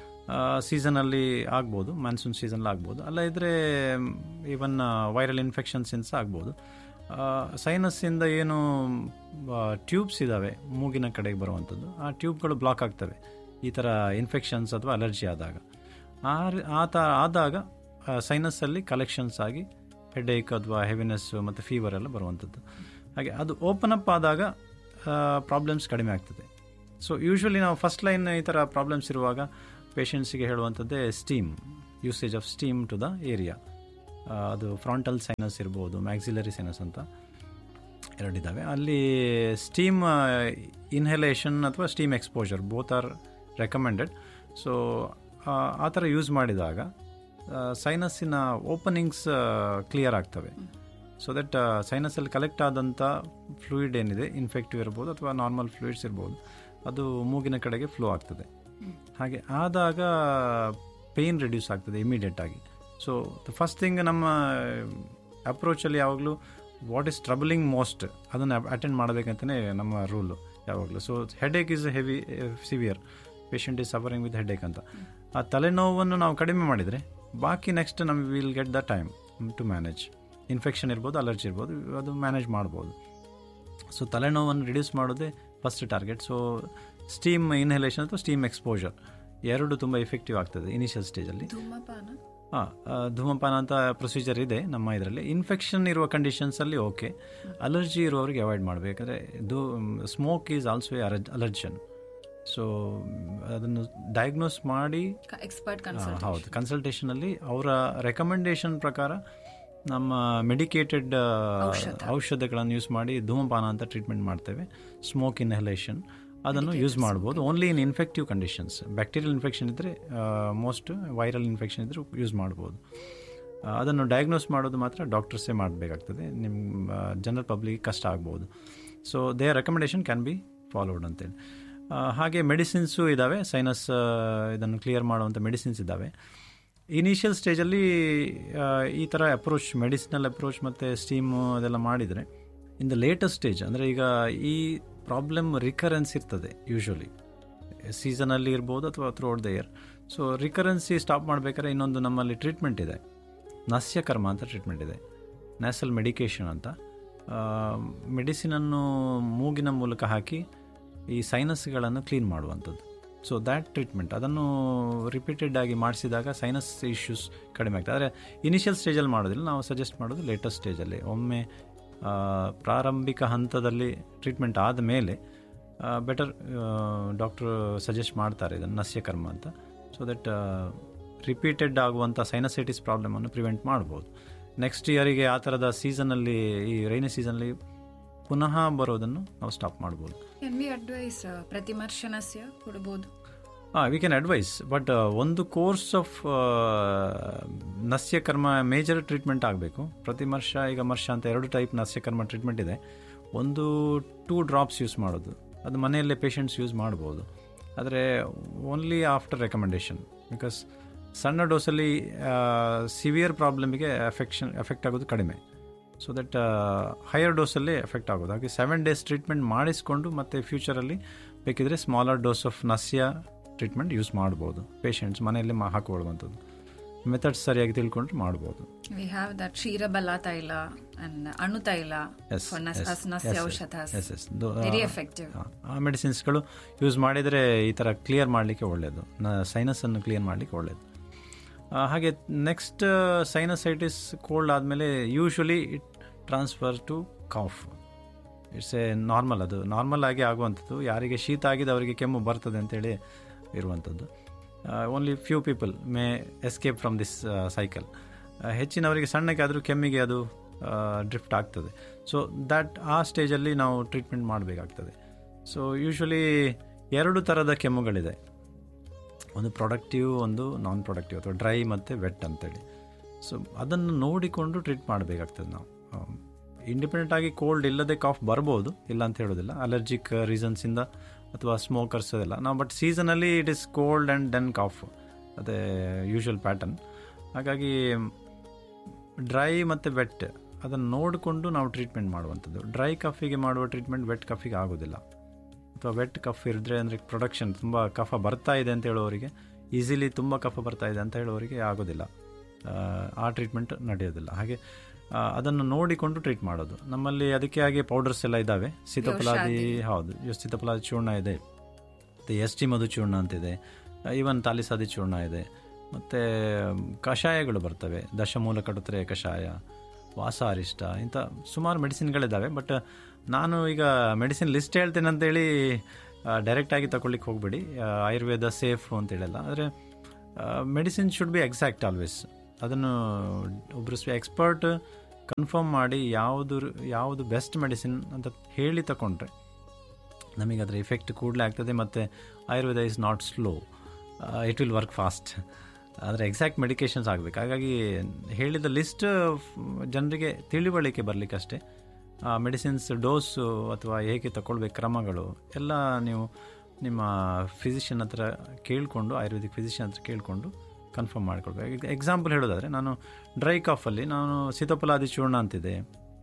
C: ಸೀಸನಲ್ಲಿ ಆಗ್ಬೋದು ಮಾನ್ಸೂನ್ ಸೀಸನಲ್ಲಿ ಆಗ್ಬೋದು ಅಲ್ಲ ಇದ್ದರೆ ಈವನ್ ವೈರಲ್ ಇನ್ಫೆಕ್ಷನ್ಸಿಂದ ಸಹ ಆಗ್ಬೋದು ಸೈನಸ್ಸಿಂದ ಏನು ಟ್ಯೂಬ್ಸ್ ಇದ್ದಾವೆ ಮೂಗಿನ ಕಡೆಗೆ ಬರುವಂಥದ್ದು ಆ ಟ್ಯೂಬ್ಗಳು ಬ್ಲಾಕ್ ಆಗ್ತವೆ ಈ ಥರ ಇನ್ಫೆಕ್ಷನ್ಸ್ ಅಥವಾ ಅಲರ್ಜಿ ಆದಾಗ ಆ ರಿ- ಆ ತ ಆದಾಗ ಸೈನಸ್ಸಲ್ಲಿ ಕಲೆಕ್ಷನ್ಸ್ ಆಗಿ ಹೆಡೇಕ್ ಅಥವಾ ಹೆವಿನೆಸ್ಸು ಮತ್ತು ಫೀವರ್ ಎಲ್ಲ ಬರುವಂಥದ್ದು ಹಾಗೆ ಅದು ಓಪನ್ ಅಪ್ ಆದಾಗ ಪ್ರಾಬ್ಲಮ್ಸ್ ಕಡಿಮೆ ಆಗ್ತದೆ ಸೊ ಯೂಶ್ವಲಿ ನಾವು ಫಸ್ಟ್ ಲೈನ್ ಈ ಥರ ಪ್ರಾಬ್ಲಮ್ಸ್ ಇರುವಾಗ ಪೇಷಂಟ್ಸಿಗೆ ಹೇಳುವಂಥದ್ದೇ steam usage of steam to the area ಅದು ಫ್ರಾಂಟಲ್ ಸೈನಸ್ ಇರ್ಬೋದು ಮ್ಯಾಕ್ಸಿಲರಿ ಸೈನಸ್ ಅಂತ ಎರಡಿದ್ದಾವೆ ಅಲ್ಲಿ ಸ್ಟೀಮ್ ಇನ್ಹಲೇಷನ್ ಅಥವಾ steam exposure both are recommended so ಆ ಥರ ಯೂಸ್ ಮಾಡಿದಾಗ ಸೈನಸ್ಸಿನ ಓಪನಿಂಗ್ಸ್ ಕ್ಲಿಯರ್ ಆಗ್ತವೆ ಸೊ ದಟ್ ಸೈನಸಲ್ಲಿ ಕಲೆಕ್ಟ್ ಆದಂಥ ಫ್ಲೂಯಿಡ್ ಏನಿದೆ ಇನ್ಫೆಕ್ಟಿವ್ ಇರ್ಬೋದು ಅಥವಾ ನಾರ್ಮಲ್ ಫ್ಲೂಯಿಡ್ಸ್ ಇರ್ಬೋದು ಅದು ಮೂಗಿನ ಕಡೆಗೆ ಫ್ಲೋ ಆಗ್ತದೆ ಹಾಗೆ ಆದಾಗ ಪೇಯ್ನ್ ರಿಡ್ಯೂಸ್ ಆಗ್ತದೆ ಇಮಿಡಿಯೇಟ್ ಆಗಿ ಸೊ ದ ಫಸ್ಟ್ ಥಿಂಗ್ ನಮ್ಮ ಅಪ್ರೋಚಲ್ಲಿ ಯಾವಾಗಲೂ ವಾಟ್ ಈಸ್ ಟ್ರಬಲಿಂಗ್ ಮೋಸ್ಟ್ ಅದನ್ನು ಅಟೆಂಡ್ ಮಾಡಬೇಕಂತಲೇ ನಮ್ಮ ರೂಲು ಯಾವಾಗಲೂ so headache is heavy severe patient is suffering with headache ಅಂತ ಆ ತಲೆನೋವನ್ನು ನಾವು ಕಡಿಮೆ ಮಾಡಿದರೆ ಬಾಕಿ ನೆಕ್ಸ್ಟ್ ನಮಗೆ will get the time to manage infection ಇರ್ಬೋದು ಅಲರ್ಜಿ ಇರ್ಬೋದು ಅದು ಮ್ಯಾನೇಜ್ ಮಾಡ್ಬೋದು ಸೊ ತಲೆನೋವನ್ನು ರಿಡ್ಯೂಸ್ ಮಾಡೋದೇ first target so steam inhalation ಅಥವಾ ಸ್ಟೀಮ್ ಎಕ್ಸ್ಪೋಜರ್ ಎರಡು ತುಂಬ ಎಫೆಕ್ಟಿವ್ ಆಗ್ತದೆ ಇನಿಷಿಯಲ್ ಸ್ಟೇಜಲ್ಲಿ
D: ಧೂಮಪಾನ
C: ಹಾಂ ಧೂಮಪಾನ ಅಂತ ಪ್ರೊಸೀಜರ್ ಇದೆ ನಮ್ಮ ಇದರಲ್ಲಿ ಇನ್ಫೆಕ್ಷನ್ ಇರುವ ಕಂಡೀಷನ್ಸಲ್ಲಿ ಓಕೆ ಅಲರ್ಜಿ ಇರುವವರಿಗೆ ಅವಾಯ್ಡ್ ಮಾಡಬೇಕಾದ್ರೆ ಧೂ smoke is also a allergen so ಅದನ್ನು ಡಯಾಗ್ನೋಸ್ ಮಾಡಿ
D: ಎಕ್ಸ್ಪರ್ಟ್
C: ಆ,
D: ಕನ್ಸಲ್ಟ್
C: ಹೌದು ಕನ್ಸಲ್ಟೇಷನಲ್ಲಿ ಅವರ ರೆಕಮೆಂಡೇಶನ್ ಪ್ರಕಾರ ನಮ್ಮ ಮೆಡಿಕೇಟೆಡ್ ಔಷಧಗಳನ್ನು ಯೂಸ್ ಮಾಡಿ ಧೂಮಪಾನ ಅಂತ ಟ್ರೀಟ್ಮೆಂಟ್ ಮಾಡ್ತೇವೆ ಸ್ಮೋಕ್ ಇನ್ಹಲೇಷನ್ ಅದನ್ನು ಯೂಸ್ ಮಾಡ್ಬೋದು only in infective conditions bacterial infection ಇದ್ದರೆ ಮೋಸ್ಟ್ ವೈರಲ್ ಇನ್ಫೆಕ್ಷನ್ ಇದ್ದರೆ ಯೂಸ್ ಮಾಡ್ಬೋದು ಆ, ಅದನ್ನು ಡಯಾಗ್ನೋಸ್ ಮಾಡೋದು ಮಾತ್ರ ಡಾಕ್ಟರ್ಸೇ ಮಾಡಬೇಕಾಗ್ತದೆ ನಿಮ್ಮ ಜನರಲ್ ಪಬ್ಲಿಕ್ ಕಷ್ಟ ಆಗ್ಬೋದು so they recommendation can be followed ಅಂತೇಳಿ ಆ, ಹಾಗೆ ಮೆಡಿಸಿನ್ಸು ಇದ್ದಾವೆ ಸೈನಸ್ ಇದನ್ನು ಕ್ಲಿಯರ್ ಮಾಡುವಂಥ ಮೆಡಿಸಿನ್ಸ್ ಇದ್ದಾವೆ ಇನಿಷಿಯಲ್ ಸ್ಟೇಜಲ್ಲಿ ಈ ಥರ ಅಪ್ರೋಚ್ ಮೆಡಿಸಿನಲ್ ಅಪ್ರೋಚ್ ಮತ್ತು ಸ್ಟೀಮು ಅದೆಲ್ಲ ಮಾಡಿದರೆ ಇನ್ ದ ಲೇಟೆಸ್ಟ್ ಸ್ಟೇಜ್ ಅಂದರೆ ಈಗ ಈ ಪ್ರಾಬ್ಲಮ್ ರಿಕರೆನ್ಸ್ ಇರ್ತದೆ ಯೂಶ್ವಲಿ ಸೀಸನಲ್ಲಿ ಇರ್ಬೋದು ಅಥವಾ ಥ್ರೂಔಟ್ ದ ಇಯರ್ ಸೊ ರಿಕರೆನ್ಸಿ ಸ್ಟಾಪ್ ಮಾಡಬೇಕಾದ್ರೆ ಇನ್ನೊಂದು ನಮ್ಮಲ್ಲಿ ಟ್ರೀಟ್ಮೆಂಟ್ ಇದೆ ನಸ್ಯಕರ್ಮ ಅಂತ ಟ್ರೀಟ್ಮೆಂಟ್ ಇದೆ ನ್ಯಾಸಲ್ ಮೆಡಿಕೇಷನ್ ಅಂತ ಮೆಡಿಸಿನನ್ನು ಮೂಗಿನ ಮೂಲಕ ಹಾಕಿ ಈ ಸೈನಸ್ಗಳನ್ನು ಕ್ಲೀನ್ ಮಾಡುವಂಥದ್ದು ಸೊ ದ್ಯಾಟ್ ಟ್ರೀಟ್ಮೆಂಟ್ ಅದನ್ನು ರಿಪೀಟೆಡ್ ಆಗಿ ಮಾಡಿಸಿದಾಗ ಸೈನಸ್ ಇಶ್ಯೂಸ್ ಕಡಿಮೆ ಆಗ್ತದೆ ಆದರೆ ಇನಿಷಿಯಲ್ ಸ್ಟೇಜಲ್ಲಿ ಮಾಡೋದಿಲ್ಲ ನಾವು ಸಜೆಸ್ಟ್ ಮಾಡೋದು ಲೇಟೆಸ್ಟ್ ಸ್ಟೇಜಲ್ಲಿ ಒಮ್ಮೆ ಆ, ಪ್ರಾರಂಭಿಕ ಹಂತದಲ್ಲಿ ಟ್ರೀಟ್ಮೆಂಟ್ ಆದ ಮೇಲೆ ಬೆಟರ್ ಡಾಕ್ಟ್ರು ಸಜೆಸ್ಟ್ ಮಾಡ್ತಾರೆ ಇದನ್ನು ನಸ್ಯಕರ್ಮ ಅಂತ ಸೊ ದಟ್ ರಿಪೀಟೆಡ್ ಆಗುವಂಥ ಸೈನಸೈಟಿಸ್ ಪ್ರಾಬ್ಲಮನ್ನು ಪ್ರಿವೆಂಟ್ ಮಾಡ್ಬೋದು ನೆಕ್ಸ್ಟ್ ಇಯರಿಗೆ ಆ ಥರದ ಸೀಸನಲ್ಲಿ ಈ ರೈನಿ ಸೀಸನಲ್ಲಿ ಪುನಃ ಬರೋದನ್ನು ನಾವು ಸ್ಟಾಪ್ ಮಾಡ್ಬೋದು
D: ಕ್ಯಾನ್ ಬಿ ಅಡ್ವೈಸ್ ಪ್ರತಿಮರ್ಶನಸ್ಯ ಕೊಡ್ಬೋದು
C: ಹಾಂ ವಿ ಕ್ಯಾನ್ ಅಡ್ವೈಸ್ ಬಟ್ ಒಂದು ಕೋರ್ಸ್ ಆಫ್ ನಸ್ಯಕರ್ಮ ಮೇಜರ್ ಟ್ರೀಟ್ಮೆಂಟ್ ಆಗಬೇಕು ಪ್ರತಿ ವರ್ಷ ಈಗ ವರ್ಷ ಅಂತ ಎರಡು ಟೈಪ್ ನಸ್ಯಕರ್ಮ ಟ್ರೀಟ್ಮೆಂಟ್ ಇದೆ ಒಂದು ಟೂ ಡ್ರಾಪ್ಸ್ ಯೂಸ್ ಮಾಡೋದು ಅದು ಮನೆಯಲ್ಲೇ ಪೇಷಂಟ್ಸ್ ಯೂಸ್ ಮಾಡ್ಬೋದು ಆದರೆ ಓನ್ಲಿ ಆಫ್ಟರ್ ರೆಕಮೆಂಡೇಷನ್ ಬಿಕಾಸ್ ಸಣ್ಣ ಡೋಸಲ್ಲಿ ಸಿವಿಯರ್ ಪ್ರಾಬ್ಲಮಿಗೆ ಎಫೆಕ್ಷನ್ ಎಫೆಕ್ಟ್ ಆಗೋದು ಕಡಿಮೆ ಸೊ ದಟ್ ಹೈಯರ್ ಡೋಸಲ್ಲಿ ಎಫೆಕ್ಟ್ ಆಗೋದು ಹಾಗೆ ಸೆವೆನ್ ಡೇಸ್ ಟ್ರೀಟ್ಮೆಂಟ್ ಮಾಡಿಸ್ಕೊಂಡು ಮತ್ತು ಫ್ಯೂಚರಲ್ಲಿ ಬೇಕಿದ್ರೆ ಸ್ಮಾಲರ್ ಡೋಸ್ ಆಫ್ ನಸ್ಯ ಟ್ರೀಟ್ಮೆಂಟ್ ಯೂಸ್ ಮಾಡ್ಬೋದು ಪೇಷಂಟ್ಸ್ ಮನೆಯಲ್ಲೇ ಮಾ ಹಾಕೊಳ್ಳುವಂಥದ್ದು ಮೆಥಡ್ಸ್ ಸರಿಯಾಗಿ ತಿಳ್ಕೊಂಡ್ರೆ ಮಾಡ್ಬೋದು
D: We have that Shirabala Taila and Anu Taila
C: Yes,
D: for nas-
C: yes,
D: as Nasya
C: yes, yes,
D: Aushathas.
C: yes, yes. Do-
D: Very
C: ಆ,
D: effective.
C: ಆ, ಆ ಮೆಡಿಸಿನ್ಸ್ಗಳು ಯೂಸ್ ಮಾಡಿದರೆ ಈ ಥರ ಕ್ಲಿಯರ್ ಮಾಡಲಿಕ್ಕೆ ಒಳ್ಳೆಯದು ನ ಸೈನಸನ್ನು ಕ್ಲಿಯರ್ ಮಾಡಲಿಕ್ಕೆ ಒಳ್ಳೆಯದು ಆ, ಹಾಗೆ ನೆಕ್ಸ್ಟ್ ಸೈನಸೈಟಿಸ್ ಕೋಲ್ಡ್ ಆದಮೇಲೆ usually it transfer to cough it's a normal ಅದು ನಾರ್ಮಲ್ ಆಗಿ ಆಗುವಂಥದ್ದು ಯಾರಿಗೆ ಶೀತ ಆಗಿದೆ ಅವರಿಗೆ ಕೆಮ್ಮು ಬರ್ತದೆ ಅಂತೇಳಿ ಇರುವಂಥದ್ದು only few people may escape from this cycle ಹೆಚ್ಚಿನವರಿಗೆ ಸಣ್ಣಕ್ಕೆ ಆದರೂ ಕೆಮ್ಮಿಗೆ ಅದು ಡ್ರಿಫ್ಟ್ ಆಗ್ತದೆ ಸೊ ದ್ಯಾಟ್ ಆ ಸ್ಟೇಜಲ್ಲಿ ನಾವು ಟ್ರೀಟ್ಮೆಂಟ್ ಮಾಡಬೇಕಾಗ್ತದೆ ಸೊ ಯೂಶ್ವಲಿ ಎರಡು ಥರದ ಕೆಮ್ಮುಗಳಿದೆ ಒಂದು ಪ್ರೊಡಕ್ಟಿವ್ ಒಂದು ನಾನ್ ಪ್ರೊಡಕ್ಟಿವ್ ಅಥವಾ ಡ್ರೈ ಮತ್ತು ವೆಟ್ ಅಂತೇಳಿ ಸೊ ಅದನ್ನು ನೋಡಿಕೊಂಡು ಟ್ರೀಟ್ ಮಾಡಬೇಕಾಗ್ತದೆ ನಾವು ಇಂಡಿಪೆಂಡೆಂಟ್ ಆಗಿ ಕೋಲ್ಡ್ ಇಲ್ಲದೆ ಕಾಫ್ ಬರ್ಬೋದು ಇಲ್ಲ ಅಂತ ಹೇಳೋದಿಲ್ಲ ಅಲರ್ಜಿಕ್ ರೀಸನ್ಸಿಂದ ಅಥವಾ ಸ್ಮೋಕರ್ಸ್ ಅದೆಲ್ಲ ನಾವು ಬಟ್ ಸೀಸನಲ್ಲಿ it is cold and then cough ಅದೇ ಯೂಶ್ವಲ್ ಪ್ಯಾಟರ್ನ್ ಹಾಗಾಗಿ ಡ್ರೈ ಮತ್ತು ವೆಟ್ ಅದನ್ನು ನೋಡಿಕೊಂಡು ನಾವು ಟ್ರೀಟ್ಮೆಂಟ್ ಮಾಡುವಂಥದ್ದು ಡ್ರೈ ಕಫಿಗೆ ಮಾಡುವ ಟ್ರೀಟ್ಮೆಂಟ್ ವೆಟ್ ಕಫಿಗೆ ಆಗೋದಿಲ್ಲ ಅಥವಾ ವೆಟ್ ಕಫ್ ಇರಿದ್ರೆ ಅಂದರೆ ಪ್ರೊಡಕ್ಷನ್ ತುಂಬ ಕಫ ಬರ್ತಾ ಇದೆ ಅಂತ ಹೇಳೋರಿಗೆ ಈಸಿಲಿ ತುಂಬ ಕಫ ಬರ್ತಾ ಇದೆ ಅಂತ ಹೇಳೋರಿಗೆ ಆಗೋದಿಲ್ಲ ಆ, ಆ ಟ್ರೀಟ್ಮೆಂಟ್ ನಡೆಯೋದಿಲ್ಲ ಹಾಗೆ ಆ, ಅದನ್ನು ನೋಡಿಕೊಂಡು ಟ್ರೀಟ್ ಮಾಡೋದು ನಮ್ಮಲ್ಲಿ ಅದಕ್ಕೆ ಹಾಗೆ ಪೌಡರ್ಸ್ ಎಲ್ಲ ಇದ್ದಾವೆ ಸೀತಫಲಾದಿ ಹೌದು ಇವ್ ಸೀತಫಲಾದಿ ಚೂರ್ಣ ಇದೆ ಮತ್ತು ಎಸ್ ಟಿ ಮಧು ಚೂರ್ಣ ಅಂತಿದೆ ಈವನ್ ತಾಲಿಸಾದಿ ಚೂರ್ಣ ಇದೆ ಮತ್ತು ಕಷಾಯಗಳು ಬರ್ತವೆ ದಶಮೂಲ ಕಡುತ್ರೆ ಕಷಾಯ ವಾಸಾರಿಷ್ಟ ಇಂಥ ಸುಮಾರು ಮೆಡಿಸಿನ್ಗಳಿದ್ದಾವೆ ಬಟ್ ನಾನು ಈಗ ಮೆಡಿಸಿನ್ ಲಿಸ್ಟ್ ಹೇಳ್ತೇನೆ ಅಂತೇಳಿ ಡೈರೆಕ್ಟಾಗಿ ತಗೊಳ್ಳಿಕ್ಕೆ ಹೋಗ್ಬೇಡಿ ಆ, ಆಯುರ್ವೇದ ಸೇಫ್ ಅಂತೇಳಲ್ಲ ಆದರೆ medicine should be exact always ಅದನ್ನು ಒಬ್ಬರು ಎಕ್ಸ್ಪರ್ಟ್ ಕನ್ಫರ್ಮ್ ಮಾಡಿ ಯಾವುದು ಯಾವುದು ಬೆಸ್ಟ್ ಮೆಡಿಸಿನ್ ಅಂತ ಹೇಳಿ ತಗೊಂಡ್ರೆ ನಮಗೆ ಅದರ ಇಫೆಕ್ಟ್ ಕೂಡಲೇ ಆಗ್ತದೆ ಮತ್ತು Ayurveda is not slow it will work fast ಆದರೆ ಎಕ್ಸಾಕ್ಟ್ ಮೆಡಿಕೇಶನ್ಸ್ ಆಗಬೇಕು ಹಾಗಾಗಿ ಹೇಳಿದ ಲಿಸ್ಟ್ ಜನರಿಗೆ ತಿಳುವಳಿಕೆ ಬರಲಿಕ್ಕಷ್ಟೇ ಮೆಡಿಸಿನ್ಸ್ ಡೋಸು ಅಥವಾ ಹೇಗೆ ತಗೊಳ್ಬೇಕು ಕ್ರಮಗಳು ಎಲ್ಲ ನೀವು ನಿಮ್ಮ ಫಿಸಿಷಿಯನ್ ಹತ್ರ ಕೇಳಿಕೊಂಡು ಆಯುರ್ವೇದಿಕ್ ಫಿಸಿಷಿಯನ್ ಹತ್ರ ಕೇಳಿಕೊಂಡು ಕನ್ಫರ್ಮ್ ಮಾಡಿಕೊಳ್ಬೇಕು ಈಗ ಎಕ್ಸಾಂಪಲ್ ಹೇಳೋದಾದರೆ ನಾನು ಡ್ರೈ ಕಾಫಲ್ಲಿ ನಾನು ಸೀತಫಲಾದಿ ಚೂರ್ಣ ಅಂತಿದೆ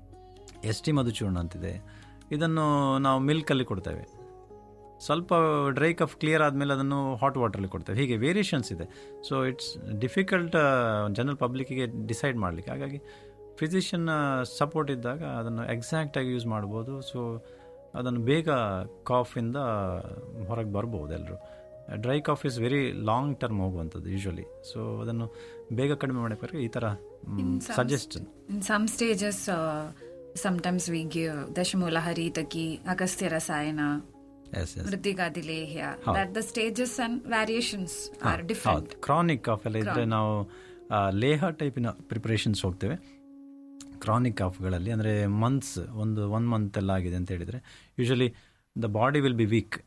C: ಎಸ್ ಟಿ ಮಧು ಚೂರ್ಣ ಅಂತಿದೆ ಇದನ್ನು ನಾವು ಮಿಲ್ಕಲ್ಲಿ ಕೊಡ್ತೇವೆ ಸ್ವಲ್ಪ ಡ್ರೈ ಕಫ್ ಕ್ಲಿಯರ್ ಆದಮೇಲೆ ಅದನ್ನು ಹಾಟ್ ವಾಟರ್ಲಿ ಕೊಡ್ತೇವೆ ಹೀಗೆ ವೇರಿಯೇಷನ್ಸ್ ಇದೆ ಸೊ ಇಟ್ಸ್ ಡಿಫಿಕಲ್ಟ್ ಜನರಲ್ ಪಬ್ಲಿಕ್ಕಿಗೆ ಡಿಸೈಡ್ ಮಾಡಲಿಕ್ಕೆ ಹಾಗಾಗಿ ಫಿಸಿಷಿಯನ್ ಸಪೋರ್ಟ್ ಇದ್ದಾಗ ಅದನ್ನು ಎಕ್ಸಾಕ್ಟಾಗಿ ಯೂಸ್ ಮಾಡ್ಬೋದು ಸೊ ಅದನ್ನು ಬೇಗ ಕಾಫಿಂದ ಹೊರಗೆ ಬರ್ಬೋದು ಎಲ್ಲರೂ dry cough is very long term ಹೋಗುವಂಥದ್ದು ಯೂಶ್ವಲಿ ಸೊ ಅದನ್ನು ಬೇಗ ಕಡಿಮೆ ಮಾಡಬೇಕಾದ್ರೆ ಈ ಥರ suggest
D: In some stages, uh, sometimes we give Dashamula Haritaki, Agastya Rasayana,
C: ಎಸ್ ಎಸ್
D: Mritika Dilehya. That the stages and variations are different.
C: ಹೌದು ಕ್ರಾನಿಕ್ ಕಾಫ್ ಎಲ್ಲ ಇದ್ರೆ ನಾವು ಆ, ಲೇಹ ಟೈಪಿನ ಪ್ರಿಪರೇಷನ್ಸ್ ಹೋಗ್ತೇವೆ ಕ್ರಾನಿಕ್ ಕಾಫ್ಗಳಲ್ಲಿ ಅಂದರೆ ಮಂತ್ಸ್ ಒಂದು ಒನ್ ಮಂತ್ ಎಲ್ಲ ಆಗಿದೆ ಅಂತ ಹೇಳಿದರೆ usually the body will be weak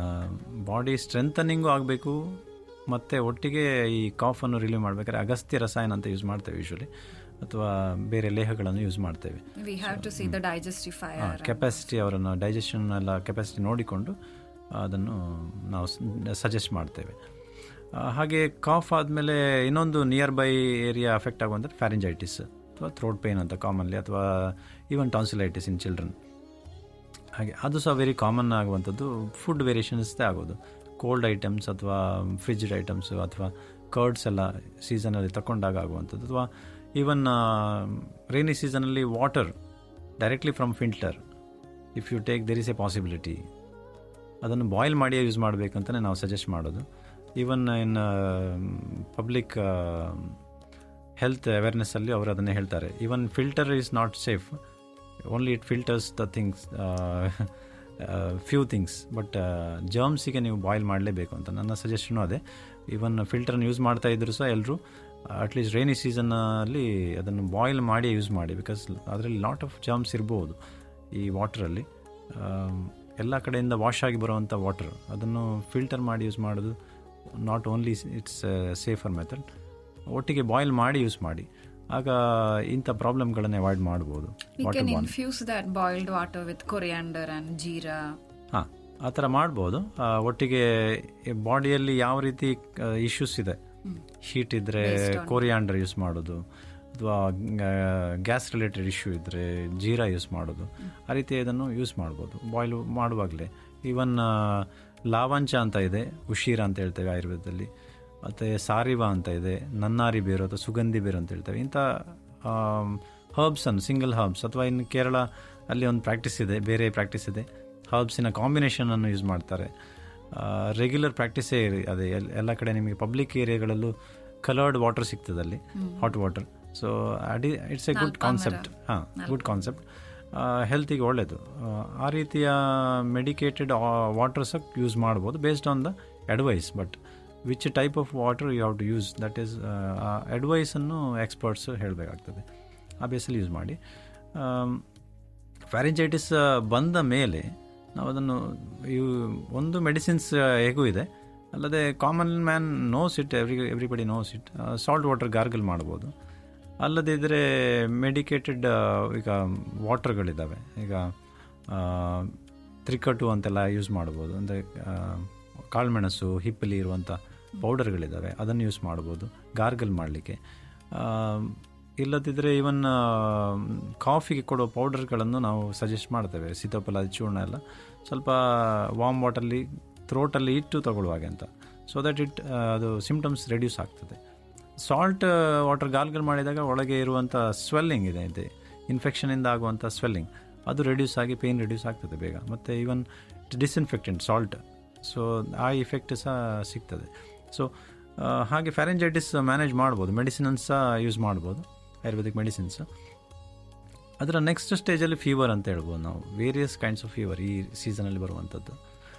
C: body ಸ್ಟ್ರೆಂಥನಿಂಗು ಆಗಬೇಕು ಮತ್ತು ಒಟ್ಟಿಗೆ ಈ ಕಾಫನ್ನು ರಿಲೀವ್ ಮಾಡಬೇಕಾದ್ರೆ ಅಗಸ್ತ್ಯ ರಸಾಯನ ಅಂತ ಯೂಸ್ ಮಾಡ್ತೇವೆ ಯೂಶಲಿ ಅಥವಾ ಬೇರೆ ಲೇಹಗಳನ್ನು ಯೂಸ್ ಮಾಡ್ತೇವೆ
D: We have to see the digestifier.
C: Capacity ಅವರನ್ನು ಡೈಜೆಷನ್ ಎಲ್ಲ ಕೆಪಾಸಿಟಿ ನೋಡಿಕೊಂಡು ಅದನ್ನು ನಾವು ಸಜೆಸ್ಟ್ ಮಾಡ್ತೇವೆ ಆ, ಹಾಗೆ ಕಾಫ್ ಆದಮೇಲೆ ಇನ್ನೊಂದು ನಿಯರ್ ಬೈ ಏರಿಯಾ ಅಫೆಕ್ಟ್ ಆಗುವಂಥದ್ದು ಫ್ಯಾರಿಂಜೈಟಿಸ್ ಅಥವಾ ಥ್ರೋಟ್ ಪೇನ್ ಅಂತ ಕಾಮನ್ಲಿ ಅಥವಾ ಈವನ್ ಟಾನ್ಸಿಲೈಟಿಸ್ ಇನ್ ಚಿಲ್ಡ್ರನ್ ಹಾಗೆ ಅದು ಸಹ ವೆರಿ ಕಾಮನ್ ಆಗುವಂಥದ್ದು ಫುಡ್ ವೇರಿಯೇಷನ್ಸ್ದೇ ಆಗೋದು ಕೋಲ್ಡ್ ಐಟಮ್ಸ್ ಅಥವಾ ಫ್ರಿಜ್ಡ್ ಐಟಮ್ಸು ಅಥವಾ ಕರ್ಡ್ಸ್ ಎಲ್ಲ ಸೀಸನಲ್ಲಿ ತಗೊಂಡಾಗ ಆಗುವಂಥದ್ದು ಅಥವಾ ಈವನ್ ರೈನಿ ಸೀಸನಲ್ಲಿ water directly from filter if you take there is a possibility ಅದನ್ನು ಬಾಯ್ಲ್ ಮಾಡಿಯೇ ಯೂಸ್ ಮಾಡಬೇಕಂತಲೇ ನಾವು ಸಜೆಸ್ಟ್ ಮಾಡೋದು ಈವನ್ ಇನ್ ಪಬ್ಲಿಕ್ ಹೆಲ್ತ್ ಅವೇರ್ನೆಸ್ಸಲ್ಲಿ ಅವರು ಅದನ್ನೇ ಹೇಳ್ತಾರೆ even filter is not safe only it filters the things few things but ಜರ್ಮ್ಸಿಗೆ ನೀವು ಬಾಯ್ಲ್ ಮಾಡಲೇಬೇಕು ಅಂತ ನನ್ನ ಸಜೆಷನು ಅದೇ ಈವನ್ ಫಿಲ್ಟರ್ನ ಯೂಸ್ ಮಾಡ್ತಾ ಇದ್ರು ಸಹ ಎಲ್ಲರೂ ಅಟ್ಲೀಸ್ಟ್ ರೈನಿ ಸೀಸನ್ನಲ್ಲಿ ಅದನ್ನು ಬಾಯ್ಲ್ ಮಾಡಿ ಯೂಸ್ ಮಾಡಿ ಬಿಕಾಸ್ ಅದರಲ್ಲಿ ಲಾಟ್ ಆಫ್ ಜರ್ಮ್ಸ್ ಇರ್ಬೋದು ಈ ವಾಟ್ರಲ್ಲಿ ಎಲ್ಲ ಕಡೆಯಿಂದ ವಾಶ್ ಆಗಿ ಬರುವಂಥ ವಾಟರ್ ಅದನ್ನು ಫಿಲ್ಟರ್ ಮಾಡಿ ಯೂಸ್ ಮಾಡೋದು not only it's safer method ಒಟ್ಟಿಗೆ ಬಾಯ್ಲ್ ಮಾಡಿ ಯೂಸ್ ಮಾಡಿ ಆಗ ಇಂಥ ಪ್ರಾಬ್ಲಮ್ಗಳನ್ನು ಅವಾಯ್ಡ್ ಮಾಡ್ಬೋದು
D: We
C: ವಾಟರ್
D: can
C: ಬಾರ್ನ್
D: infuse that boiled water with coriander and jeera.
C: ಹಾಂ ಆ ಥರ ಮಾಡ್ಬೋದು ಆ, ಒಟ್ಟಿಗೆ ಬಾಡಿಯಲ್ಲಿ ಯಾವ ರೀತಿ ಇಶ್ಯೂಸ್ ಇದೆ ಹೀಟ್ ಇದ್ದರೆ ಕೋರಿಯಾಂಡರ್ ಯೂಸ್ ಮಾಡೋದು ಅಥವಾ ಗ್ಯಾಸ್ ರಿಲೇಟೆಡ್ ಇಶ್ಯೂ ಇದ್ದರೆ ಜೀರಾ ಯೂಸ್ ಮಾಡೋದು ಆ ರೀತಿ ಇದನ್ನು ಯೂಸ್ ಮಾಡ್ಬೋದು ಬಾಯ್ಲ್ ಮಾಡುವಾಗಲೇ ಈವನ್ ಲಾವಂಚ ಅಂತ ಇದೆ ಉಶೀರ ಅಂತ ಹೇಳ್ತೇವೆ ಆಯುರ್ವೇದದಲ್ಲಿ ಮತ್ತು ಸಾರಿವಾ ಅಂತ ಇದೆ ನನ್ನಾರಿ ಬೇರು ಅಥವಾ ಸುಗಂಧಿ ಬೇರು ಅಂತ ಹೇಳ್ತೇವೆ ಇಂಥ ಹರ್ಬ್ಸನ್ನು ಸಿಂಗಲ್ ಹರ್ಬ್ಸ್ ಅಥವಾ ಇನ್ನು ಕೇರಳ ಅಲ್ಲಿ ಒಂದು ಪ್ರಾಕ್ಟೀಸ್ ಇದೆ ಬೇರೆ ಪ್ರಾಕ್ಟೀಸ್ ಇದೆ ಹರ್ಬ್ಸಿನ ಕಾಂಬಿನೇಷನನ್ನು ಯೂಸ್ ಮಾಡ್ತಾರೆ ರೆಗ್ಯುಲರ್ ಪ್ರಾಕ್ಟೀಸೇ ಅದೇ ಎಲ್- ಎಲ್ಲ ಕಡೆ ನಿಮಗೆ ಪಬ್ಲಿಕ್ ಏರಿಯಾಗಳಲ್ಲೂ ಕಲರ್ಡ್ ವಾಟರ್ ಸಿಗ್ತದೆ ಅಲ್ಲಿ ಹಾಟ್ ವಾಟರ್ ಸೊ ಅಡಿ ಇಟ್ಸ್ ಎ ಗುಡ್ ಕಾನ್ಸೆಪ್ಟ್ ಹಾಂ ಗುಡ್ ಕಾನ್ಸೆಪ್ಟ್ ಹೆಲ್ತಿಗೆ ಒಳ್ಳೆಯದು ಆ ರೀತಿಯ ಮೆಡಿಕೇಟೆಡ್ ವಾಟರ್ ಸಹ ಯೂಸ್ ಮಾಡ್ಬೋದು based on the advise but which type of water you have to use that is ಅಡ್ವೈಸನ್ನು ಎಕ್ಸ್ಪರ್ಟ್ಸ್ ಹೇಳಬೇಕಾಗ್ತದೆ ಆ ಬೇಸಲ್ಲಿ ಯೂಸ್ ಮಾಡಿ ಫ್ಯಾರಿಂಜೈಟಿಸ್ ಬಂದ ಮೇಲೆ ನಾವು ಅದನ್ನು ಇವು ಒಂದು ಮೆಡಿಸಿನ್ಸ್ ಹೇಗೂ ಇದೆ ಅಲ್ಲದೆ common man knows it every everybody knows it salt water gargle ಮಾಡ್ಬೋದು ಅಲ್ಲದೆ ಇದ್ರೆ ಮೆಡಿಕೇಟೆಡ್ ಈಗ ವಾಟರ್ಗಳಿದ್ದಾವೆ ಈಗ ಆ, ತ್ರಿಕಟು ಅಂತೆಲ್ಲ ಯೂಸ್ ಮಾಡ್ಬೋದು ಅಂದರೆ ಕಾಳುಮೆಣಸು ಹಿಪ್ಪಲಿ ಇರುವಂಥ ಪೌಡರ್ಗಳಿದ್ದಾವೆ ಅದನ್ನು ಯೂಸ್ ಮಾಡ್ಬೋದು ಗಾರ್ಗಲ್ ಮಾಡಲಿಕ್ಕೆ ಇಲ್ಲದಿದ್ದರೆ ಇವನ್ ಕಾಫಿಗೆ ಕೊಡೋ ಪೌಡರ್ಗಳನ್ನು ನಾವು ಸಜೆಸ್ಟ್ ಮಾಡ್ತೇವೆ ಸೀತಾಫಲ ಚೂರ್ಣ ಎಲ್ಲ ಸ್ವಲ್ಪ ವಾಮ್ ವಾಟರ್ಲಿ ಥ್ರೋಟಲ್ಲಿ ಇಟ್ಟು ತಗೊಳ್ಳುವಾಗೆ ಅಂತ ಸೊ ದಟ್ ಇಟ್ ಅದು ಸಿಮ್ಟಮ್ಸ್ ರೆಡ್ಯೂಸ್ ಆಗ್ತದೆ ಸಾಲ್ಟ್ ವಾಟರ್ ಗಾಲ್ಗಲ್ ಮಾಡಿದಾಗ ಒಳಗೆ ಇರುವಂಥ ಸ್ವೆಲ್ಲಿಂಗ್ ಇದೆ ಇದೆ ಇನ್ಫೆಕ್ಷನಿಂದ ಆಗುವಂಥ ಸ್ವೆಲ್ಲಿಂಗ್ ಅದು ರೆಡ್ಯೂಸ್ ಆಗಿ ಪೇಯ್ನ್ ರೆಡ್ಯೂಸ್ ಆಗ್ತದೆ ಬೇಗ ಮತ್ತು ಈವನ್ ಡಿಸ್ಇನ್ಫೆಕ್ಟೆಂಟ್ ಸಾಲ್ಟ್ ಸೊ ಆ ಇಫೆಕ್ಟ್ ಸಹ ಸಿಗ್ತದೆ ಸೊ ಹಾಗೆ ಫ್ಯಾರೆಂಜೈಟಿಸ್ ಮ್ಯಾನೇಜ್ ಮಾಡ್ಬೋದು ಮೆಡಿಸಿನ್ಸ್ ಸಹ ಯೂಸ್ ಮಾಡ್ಬೋದು ಆಯುರ್ವೇದಿಕ್ ಮೆಡಿಸಿನ್ಸ್ ಅದರ ನೆಕ್ಸ್ಟ್ ಸ್ಟೇಜಲ್ಲಿ ಫೀವರ್ ಅಂತ ಹೇಳ್ಬೋದು ನಾವು ವೇರಿಯಸ್ ಕೈಂಡ್ಸ್ ಆಫ್ ಫೀವರ್ ಈ ಸೀಸನಲ್ಲಿ ಬರುವಂಥದ್ದು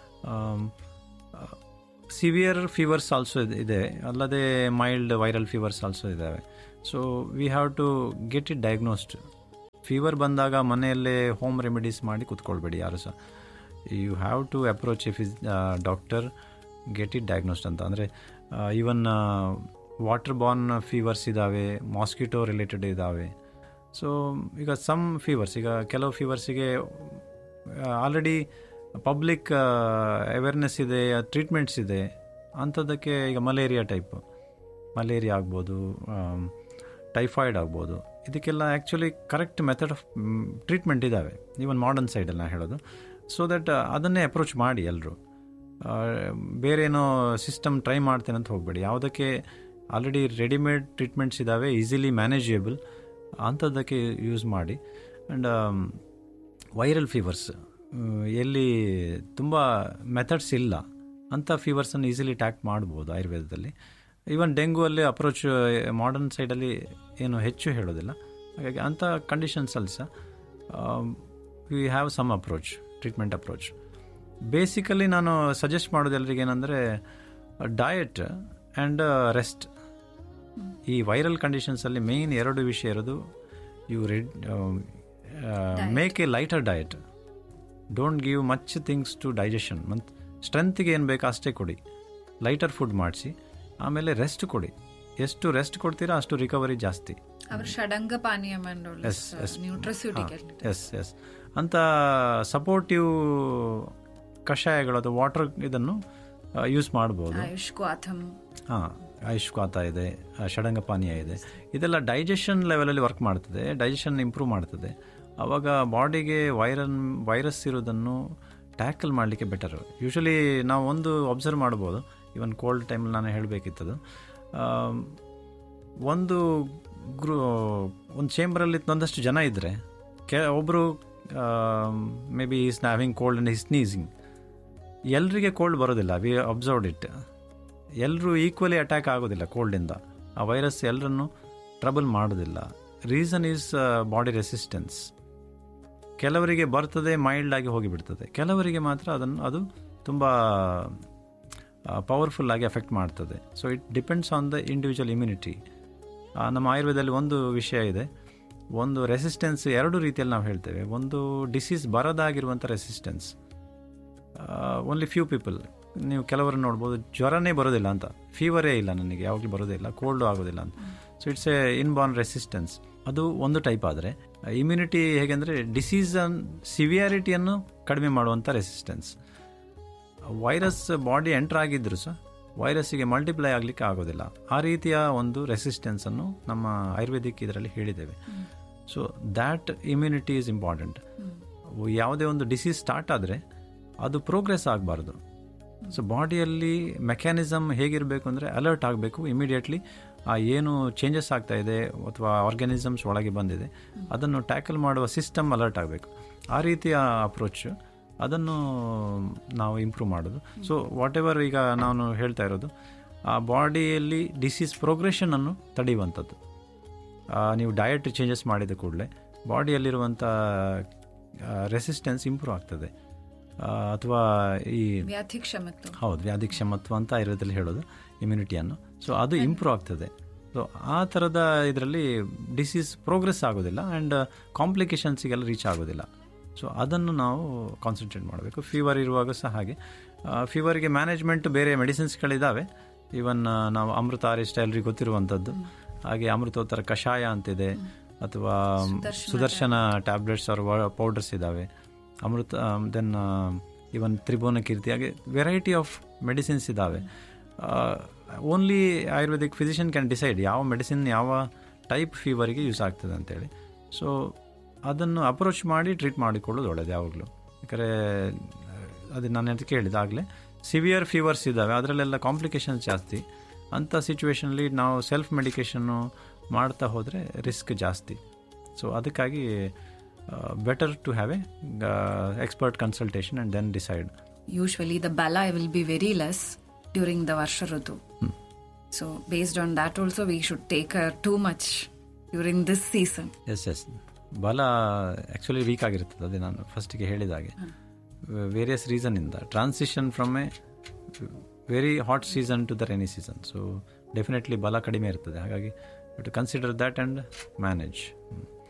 C: ಸಿವಿಯರ್ ಫೀವರ್ಸ್ ಆಲ್ಸೋ ಇದೆ ಅಲ್ಲದೆ ಮೈಲ್ಡ್ ವೈರಲ್ ಫೀವರ್ಸ್ ಆಲ್ಸೋ ಇದ್ದಾವೆ so we have to get it diagnosed fever ಬಂದಾಗ ಮನೆಯಲ್ಲೇ ಹೋಮ್ ರೆಮಿಡೀಸ್ ಮಾಡಿ ಕೂತ್ಕೊಳ್ಬೇಡಿ ಯಾರು ಸಹ you have to approach a ಫಿಸ್ ಡಾಕ್ಟರ್ ಗೆಟ್ ಇಟ್ ಡಯಾಗ್ನೋಸ್ಡ್ ಅಂತ ಅಂದರೆ ಈವನ್ ವಾಟರ್ ಬಾರ್ನ್ ಫೀವರ್ಸ್ ಇದ್ದಾವೆ ಮಾಸ್ಕಿಟೋ ರಿಲೇಟೆಡ್ ಇದ್ದಾವೆ ಸೊ ಈಗ ಸಮ್ ಫೀವರ್ಸ್ ಈಗ ಕೆಲವು ಫೀವರ್ಸಿಗೆ ಆಲ್ರೆಡಿ ಪಬ್ಲಿಕ್ ಅವೇರ್ನೆಸ್ ಇದೆ ಟ್ರೀಟ್ಮೆಂಟ್ಸ್ ಇದೆ ಅಂಥದ್ದಕ್ಕೆ ಈಗ ಮಲೇರಿಯಾ ಟೈಪ್ ಮಲೇರಿಯಾ ಆಗ್ಬೋದು ಟೈಫಾಯ್ಡ್ ಆಗ್ಬೋದು ಇದಕ್ಕೆಲ್ಲ actually correct method of treatment ಇದ್ದಾವೆ ಈವನ್ ಮಾಡರ್ನ್ ಸೈಡಲ್ಲಿ ನಾನು ಹೇಳೋದು ಸೊ ದಟ್ ಅದನ್ನೇ ಅಪ್ರೋಚ್ ಮಾಡಿ ಎಲ್ಲರೂ ಬೇರೇನೋ ಸಿಸ್ಟಮ್ ಟ್ರೈ ಮಾಡ್ತೇನೆ ಅಂತ ಹೋಗಬೇಡಿ ಯಾವುದಕ್ಕೆ ಆಲ್ರೆಡಿ ರೆಡಿಮೇಡ್ ಟ್ರೀಟ್ಮೆಂಟ್ಸ್ ಇದ್ದಾವೆ ಈಸಿಲಿ ಮ್ಯಾನೇಜೇಬಲ್ ಅಂಥದ್ದಕ್ಕೆ ಯೂಸ್ ಮಾಡಿ ಆ್ಯಂಡ್ ವೈರಲ್ ಫೀವರ್ಸ್ ಎಲ್ಲಿ ತುಂಬ ಮೆಥಡ್ಸ್ ಇಲ್ಲ ಅಂಥ ಫೀವರ್ಸನ್ನು ಈಸಿಲಿ ಟ್ಯಾಕ್ ಮಾಡ್ಬೋದು ಆಯುರ್ವೇದದಲ್ಲಿ ಈವನ್ ಡೆಂಗು ಅಲ್ಲಿ ಅಪ್ರೋಚ್ ಮಾಡರ್ನ್ ಸೈಡಲ್ಲಿ ಏನು ಹೆಚ್ಚು ಹೇಳೋದಿಲ್ಲ ಹಾಗಾಗಿ ಅಂಥ ಕಂಡೀಷನ್ಸಲ್ಲಿ ಸಹ we have some approach treatment approach basically ನಾನು ಸಜೆಸ್ಟ್ ಮಾಡೋದು ಎಲ್ರಿಗೆ ಏನಂದರೆ ಡಯಟ್ ಆ್ಯಂಡ್ ರೆಸ್ಟ್ ಈ ವೈರಲ್ ಕಂಡೀಷನ್ಸಲ್ಲಿ ಮೇಯ್ನ್ ಎರಡು ವಿಷಯ ಇರೋದು you red make a lighter diet don't give much things to digestion ಮತ್ತು ಸ್ಟ್ರೆಂತ್ಗೆ ಏನು ಬೇಕು ಅಷ್ಟೇ ಕೊಡಿ ಲೈಟರ್ ಫುಡ್ ಮಾಡಿಸಿ ಆಮೇಲೆ ರೆಸ್ಟ್ ಕೊಡಿ ಎಷ್ಟು ರೆಸ್ಟ್ ಕೊಡ್ತೀರಾ ಅಷ್ಟು ರಿಕವರಿ ಜಾಸ್ತಿ
D: അവർ ഷടങ്കപാനീയം
C: ಎಸ್ ಎಸ್
D: ന്യൂട്രസ്യൂട്ടിക്കൽ
C: ಎಸ್ ಎಸ್ ಅಂತ ಸಪೋರ್ಟಿವ್ ಕಷಾಯಗಳು ಅಥವಾ ವಾಟರ್ ಇದನ್ನು ಯೂಸ್ ಮಾಡ್ಬೋದು
D: ആയുഷ് ക്വാഥം
C: ಹಾಂ ಆಯುಷ್ಕಾತ ಇದೆ ಆ, ಷಡಂಗಪಾನೀಯ ಇದೆ ಇದೆಲ್ಲ ಡೈಜೆಷನ್ ಲೆವೆಲಲ್ಲಿ ವರ್ಕ್ ಮಾಡ್ತದೆ ಡೈಜೆಷನ್ ಇಂಪ್ರೂವ್ ಮಾಡ್ತದೆ ಆವಾಗ ಬಾಡಿಗೆ ವೈರನ್ ವೈರಸ್ ಇರೋದನ್ನು ಟ್ಯಾಕಲ್ ಮಾಡಲಿಕ್ಕೆ ಬೆಟರ್ ಯೂಶಲಿ ನಾವು ಒಂದು ಅಬ್ಸರ್ವ್ ಮಾಡ್ಬೋದು ಇವನ್ ಕೋಲ್ಡ್ ಟೈಮಲ್ಲಿ ನಾನು ಹೇಳಬೇಕಿತ್ತದು ಒಂದು ಗ್ರೂ ಒಂದು ಚೇಂಬರಲ್ಲಿ ಒಂದಷ್ಟು ಜನ ಇದ್ದರೆ ಕೆ ಒಬ್ಬರು may be is having cold and is sneezing ಎಲ್ರಿಗೆ ಕೋಲ್ಡ್ ಬರೋದಿಲ್ಲ ವಿ ಅಬ್ಸರ್ವ್ಡ್ ಇಟ್ ಎಲ್ಲರೂ ಈಕ್ವಲಿ ಅಟ್ಯಾಕ್ ಆಗೋದಿಲ್ಲ ಕೋಲ್ಡಿಂದ ಆ ವೈರಸ್ ಎಲ್ಲರನ್ನು ಟ್ರಬಲ್ ಮಾಡೋದಿಲ್ಲ ರೀಸನ್ ಈಸ್ ಬಾಡಿ ರೆಸಿಸ್ಟೆನ್ಸ್ ಕೆಲವರಿಗೆ ಬರ್ತದೆ ಮೈಲ್ಡ್ ಆಗಿ ಹೋಗಿಬಿಡ್ತದೆ ಕೆಲವರಿಗೆ ಮಾತ್ರ ಅದನ್ನು ಅದು ತುಂಬ ಪವರ್ಫುಲ್ ಆಗಿ ಎಫೆಕ್ಟ್ ಮಾಡ್ತದೆ so it depends on the individual immunity ನಮ್ಮ ಆಯುರ್ವೇದದಲ್ಲಿ ಒಂದು ವಿಷಯ ಇದೆ ಒಂದು ರೆಸಿಸ್ಟೆನ್ಸ್ ಎರಡು ರೀತಿಯಲ್ಲಿ ನಾವು ಹೇಳ್ತೇವೆ ಒಂದು ಡಿಸೀಸ್ ಬರದಾಗಿರುವಂಥ ರೆಸಿಸ್ಟೆನ್ಸ್ ಓನ್ಲಿ ಫ್ಯೂ ಪೀಪಲ್ ನೀವು ಕೆಲವರು ನೋಡ್ಬೋದು ಜ್ವರನೇ ಬರೋದಿಲ್ಲ ಅಂತ ಫೀವರೇ ಇಲ್ಲ ನನಗೆ ಯಾವಾಗಲೂ ಬರೋದೇ ಇಲ್ಲ ಕೋಲ್ಡು ಆಗೋದಿಲ್ಲ ಅಂತ so it's a inborn resistance ಅದು ಒಂದು ಟೈಪ್ ಆದರೆ ಇಮ್ಯುನಿಟಿ ಹೇಗೆಂದರೆ ಡಿಸೀಸ್ ಸಿವಿಯಾರಿಟಿಯನ್ನು ಕಡಿಮೆ ಮಾಡುವಂಥ ರೆಸಿಸ್ಟೆನ್ಸ್ ವೈರಸ್ ಬಾಡಿ ಎಂಟರ್ ಆಗಿದ್ರು ಸಹ ವೈರಸ್ಸಿಗೆ ಮಲ್ಟಿಪ್ಲೈ ಆಗಲಿಕ್ಕೆ ಆಗೋದಿಲ್ಲ ಆ ರೀತಿಯ ಒಂದು ರೆಸಿಸ್ಟೆನ್ಸನ್ನು ನಮ್ಮ ಆಯುರ್ವೇದಿಕ್ ಇದರಲ್ಲಿ ಹೇಳಿದ್ದೇವೆ so that immunity is important ಯಾವುದೇ ಒಂದು ಡಿಸೀಸ್ ಸ್ಟಾರ್ಟ್ ಆದರೆ ಅದು ಪ್ರೋಗ್ರೆಸ್ ಆಗಬಾರ್ದು ಸೊ ಬಾಡಿಯಲ್ಲಿ ಮೆಕ್ಯಾನಿಸಮ್ ಹೇಗಿರಬೇಕು ಅಂದರೆ ಅಲರ್ಟ್ ಆಗಬೇಕು ಇಮಿಡಿಯೇಟ್ಲಿ ಆ ಏನು ಚೇಂಜಸ್ ಆಗ್ತಾ ಇದೆ ಅಥವಾ ಆರ್ಗ್ಯಾನಿಸಮ್ಸ್ ಒಳಗೆ ಬಂದಿದೆ ಅದನ್ನು ಟ್ಯಾಕಲ್ ಮಾಡುವ ಸಿಸ್ಟಮ್ ಅಲರ್ಟ್ ಆಗಬೇಕು ಆ ರೀತಿಯ ಅಪ್ರೋಚ್ ಅದನ್ನು ನಾವು ಇಂಪ್ರೂವ್ ಮಾಡೋದು ಸೊ ವಾಟ್ ಎವರ್ ಈಗ ನಾನು ಹೇಳ್ತಾ ಇರೋದು ಆ ಬಾಡಿಯಲ್ಲಿ ಡಿಸೀಸ್ ಪ್ರೋಗ್ರೆಷನನ್ನು ತಡೆಯುವಂಥದ್ದು ಆ, ನೀವು ಡಯಟ್ ಚೇಂಜಸ್ ಮಾಡಿದ ಕೂಡಲೇ ಬಾಡಿಯಲ್ಲಿರುವಂಥ ರೆಸಿಸ್ಟೆನ್ಸ್ ಇಂಪ್ರೂವ್ ಆಗ್ತದೆ ಆ, ಅಥವಾ ಈ
D: ವ್ಯಾಧಿ ಕ್ಷಮತ್ವ
C: ಹೌದು ವ್ಯಾಧಿ ಕ್ಷಮತ್ವ ಅಂತ ಆಯುರ್ವೇದದಲ್ಲಿ ಹೇಳೋದು ಇಮ್ಯುನಿಟಿಯನ್ನು ಸೊ ಅದು ಇಂಪ್ರೂವ್ ಆಗ್ತದೆ ಸೊ ಆ ಥರದ ಇದರಲ್ಲಿ ಡಿಸೀಸ್ ಪ್ರೋಗ್ರೆಸ್ ಆಗೋದಿಲ್ಲ ಆ್ಯಂಡ್ ಕಾಂಪ್ಲಿಕೇಶನ್ಸಿಗೆಲ್ಲ ರೀಚ್ ಆಗೋದಿಲ್ಲ ಸೊ ಅದನ್ನು ನಾವು ಕಾನ್ಸಂಟ್ರೇಟ್ ಮಾಡಬೇಕು ಫೀವರ್ ಇರುವಾಗ ಸಹ ಹಾಗೆ ಫೀವರ್ಗೆ ಮ್ಯಾನೇಜ್ಮೆಂಟ್ ಬೇರೆ ಮೆಡಿಸಿನ್ಸ್ಗಳಿದ್ದಾವೆ ಈವನ್ ನಾವು ಅಮೃತ ಅರಿಷ್ಟ ಎಲ್ರಿಗೂ ಗೊತ್ತಿರುವಂಥದ್ದು ಹಾಗೆ ಅಮೃತೋತ್ತರ ಕಷಾಯ ಅಂತಿದೆ ಅಥವಾ ಸುದರ್ಶನ ಟ್ಯಾಬ್ಲೆಟ್ಸ್ ಅವ್ರ ಪೌಡರ್ಸ್ ಇದ್ದಾವೆ ಅಮೃತ ದೆನ್ ಇವನ್ ತ್ರಿಭುವನ ಕೀರ್ತಿ ಹಾಗೆ ವೆರೈಟಿ ಆಫ್ ಮೆಡಿಸಿನ್ಸ್ ಇದ್ದಾವೆ only Ayurvedic physician can decide ಯಾವ ಮೆಡಿಸಿನ್ ಯಾವ ಟೈಪ್ ಫೀವರಿಗೆ ಯೂಸ್ ಆಗ್ತದೆ ಅಂತೇಳಿ ಸೊ ಅದನ್ನು ಅಪ್ರೋಚ್ ಮಾಡಿ ಟ್ರೀಟ್ ಮಾಡಿಕೊಳ್ಳೋದು ಒಳ್ಳೇದು ಯಾವಾಗಲೂ ಯಾಕಂದರೆ ಅದು ನಾನು ಅಂತ ಕೇಳಿದಾಗಲೇ ಸಿವಿಯರ್ ಫೀವರ್ಸ್ ಇದ್ದಾವೆ ಅದರಲ್ಲೆಲ್ಲ ಕಾಂಪ್ಲಿಕೇಶನ್ಸ್ ಜಾಸ್ತಿ ಅಂಥ ಸಿಚುವೇಶನಲ್ಲಿ ನಾವು ಸೆಲ್ಫ್ ಮೆಡಿಕೇಷನ್ನು ಮಾಡ್ತಾ ಹೋದರೆ ರಿಸ್ಕ್ ಜಾಸ್ತಿ ಸೊ ಅದಕ್ಕಾಗಿ better to have a expert consultation and then decide
D: usually the bala will be very less during the varsha ritu so based on that also we should take care too much during this season
C: yes yes ಬಲ ಆ್ಯಕ್ಚುಲಿ ವೀಕ್ ಆಗಿರ್ತದೆ ಅದೇ ನಾನು ಫಸ್ಟಿಗೆ ಹೇಳಿದ ಹಾಗೆ ವೇರಿಯಸ್ ರೀಸನ್ನಿಂದ transition from a very hot season to the rainy season so definitely ಬಲ ಕಡಿಮೆ ಇರ್ತದೆ ಹಾಗಾಗಿ to consider that and manage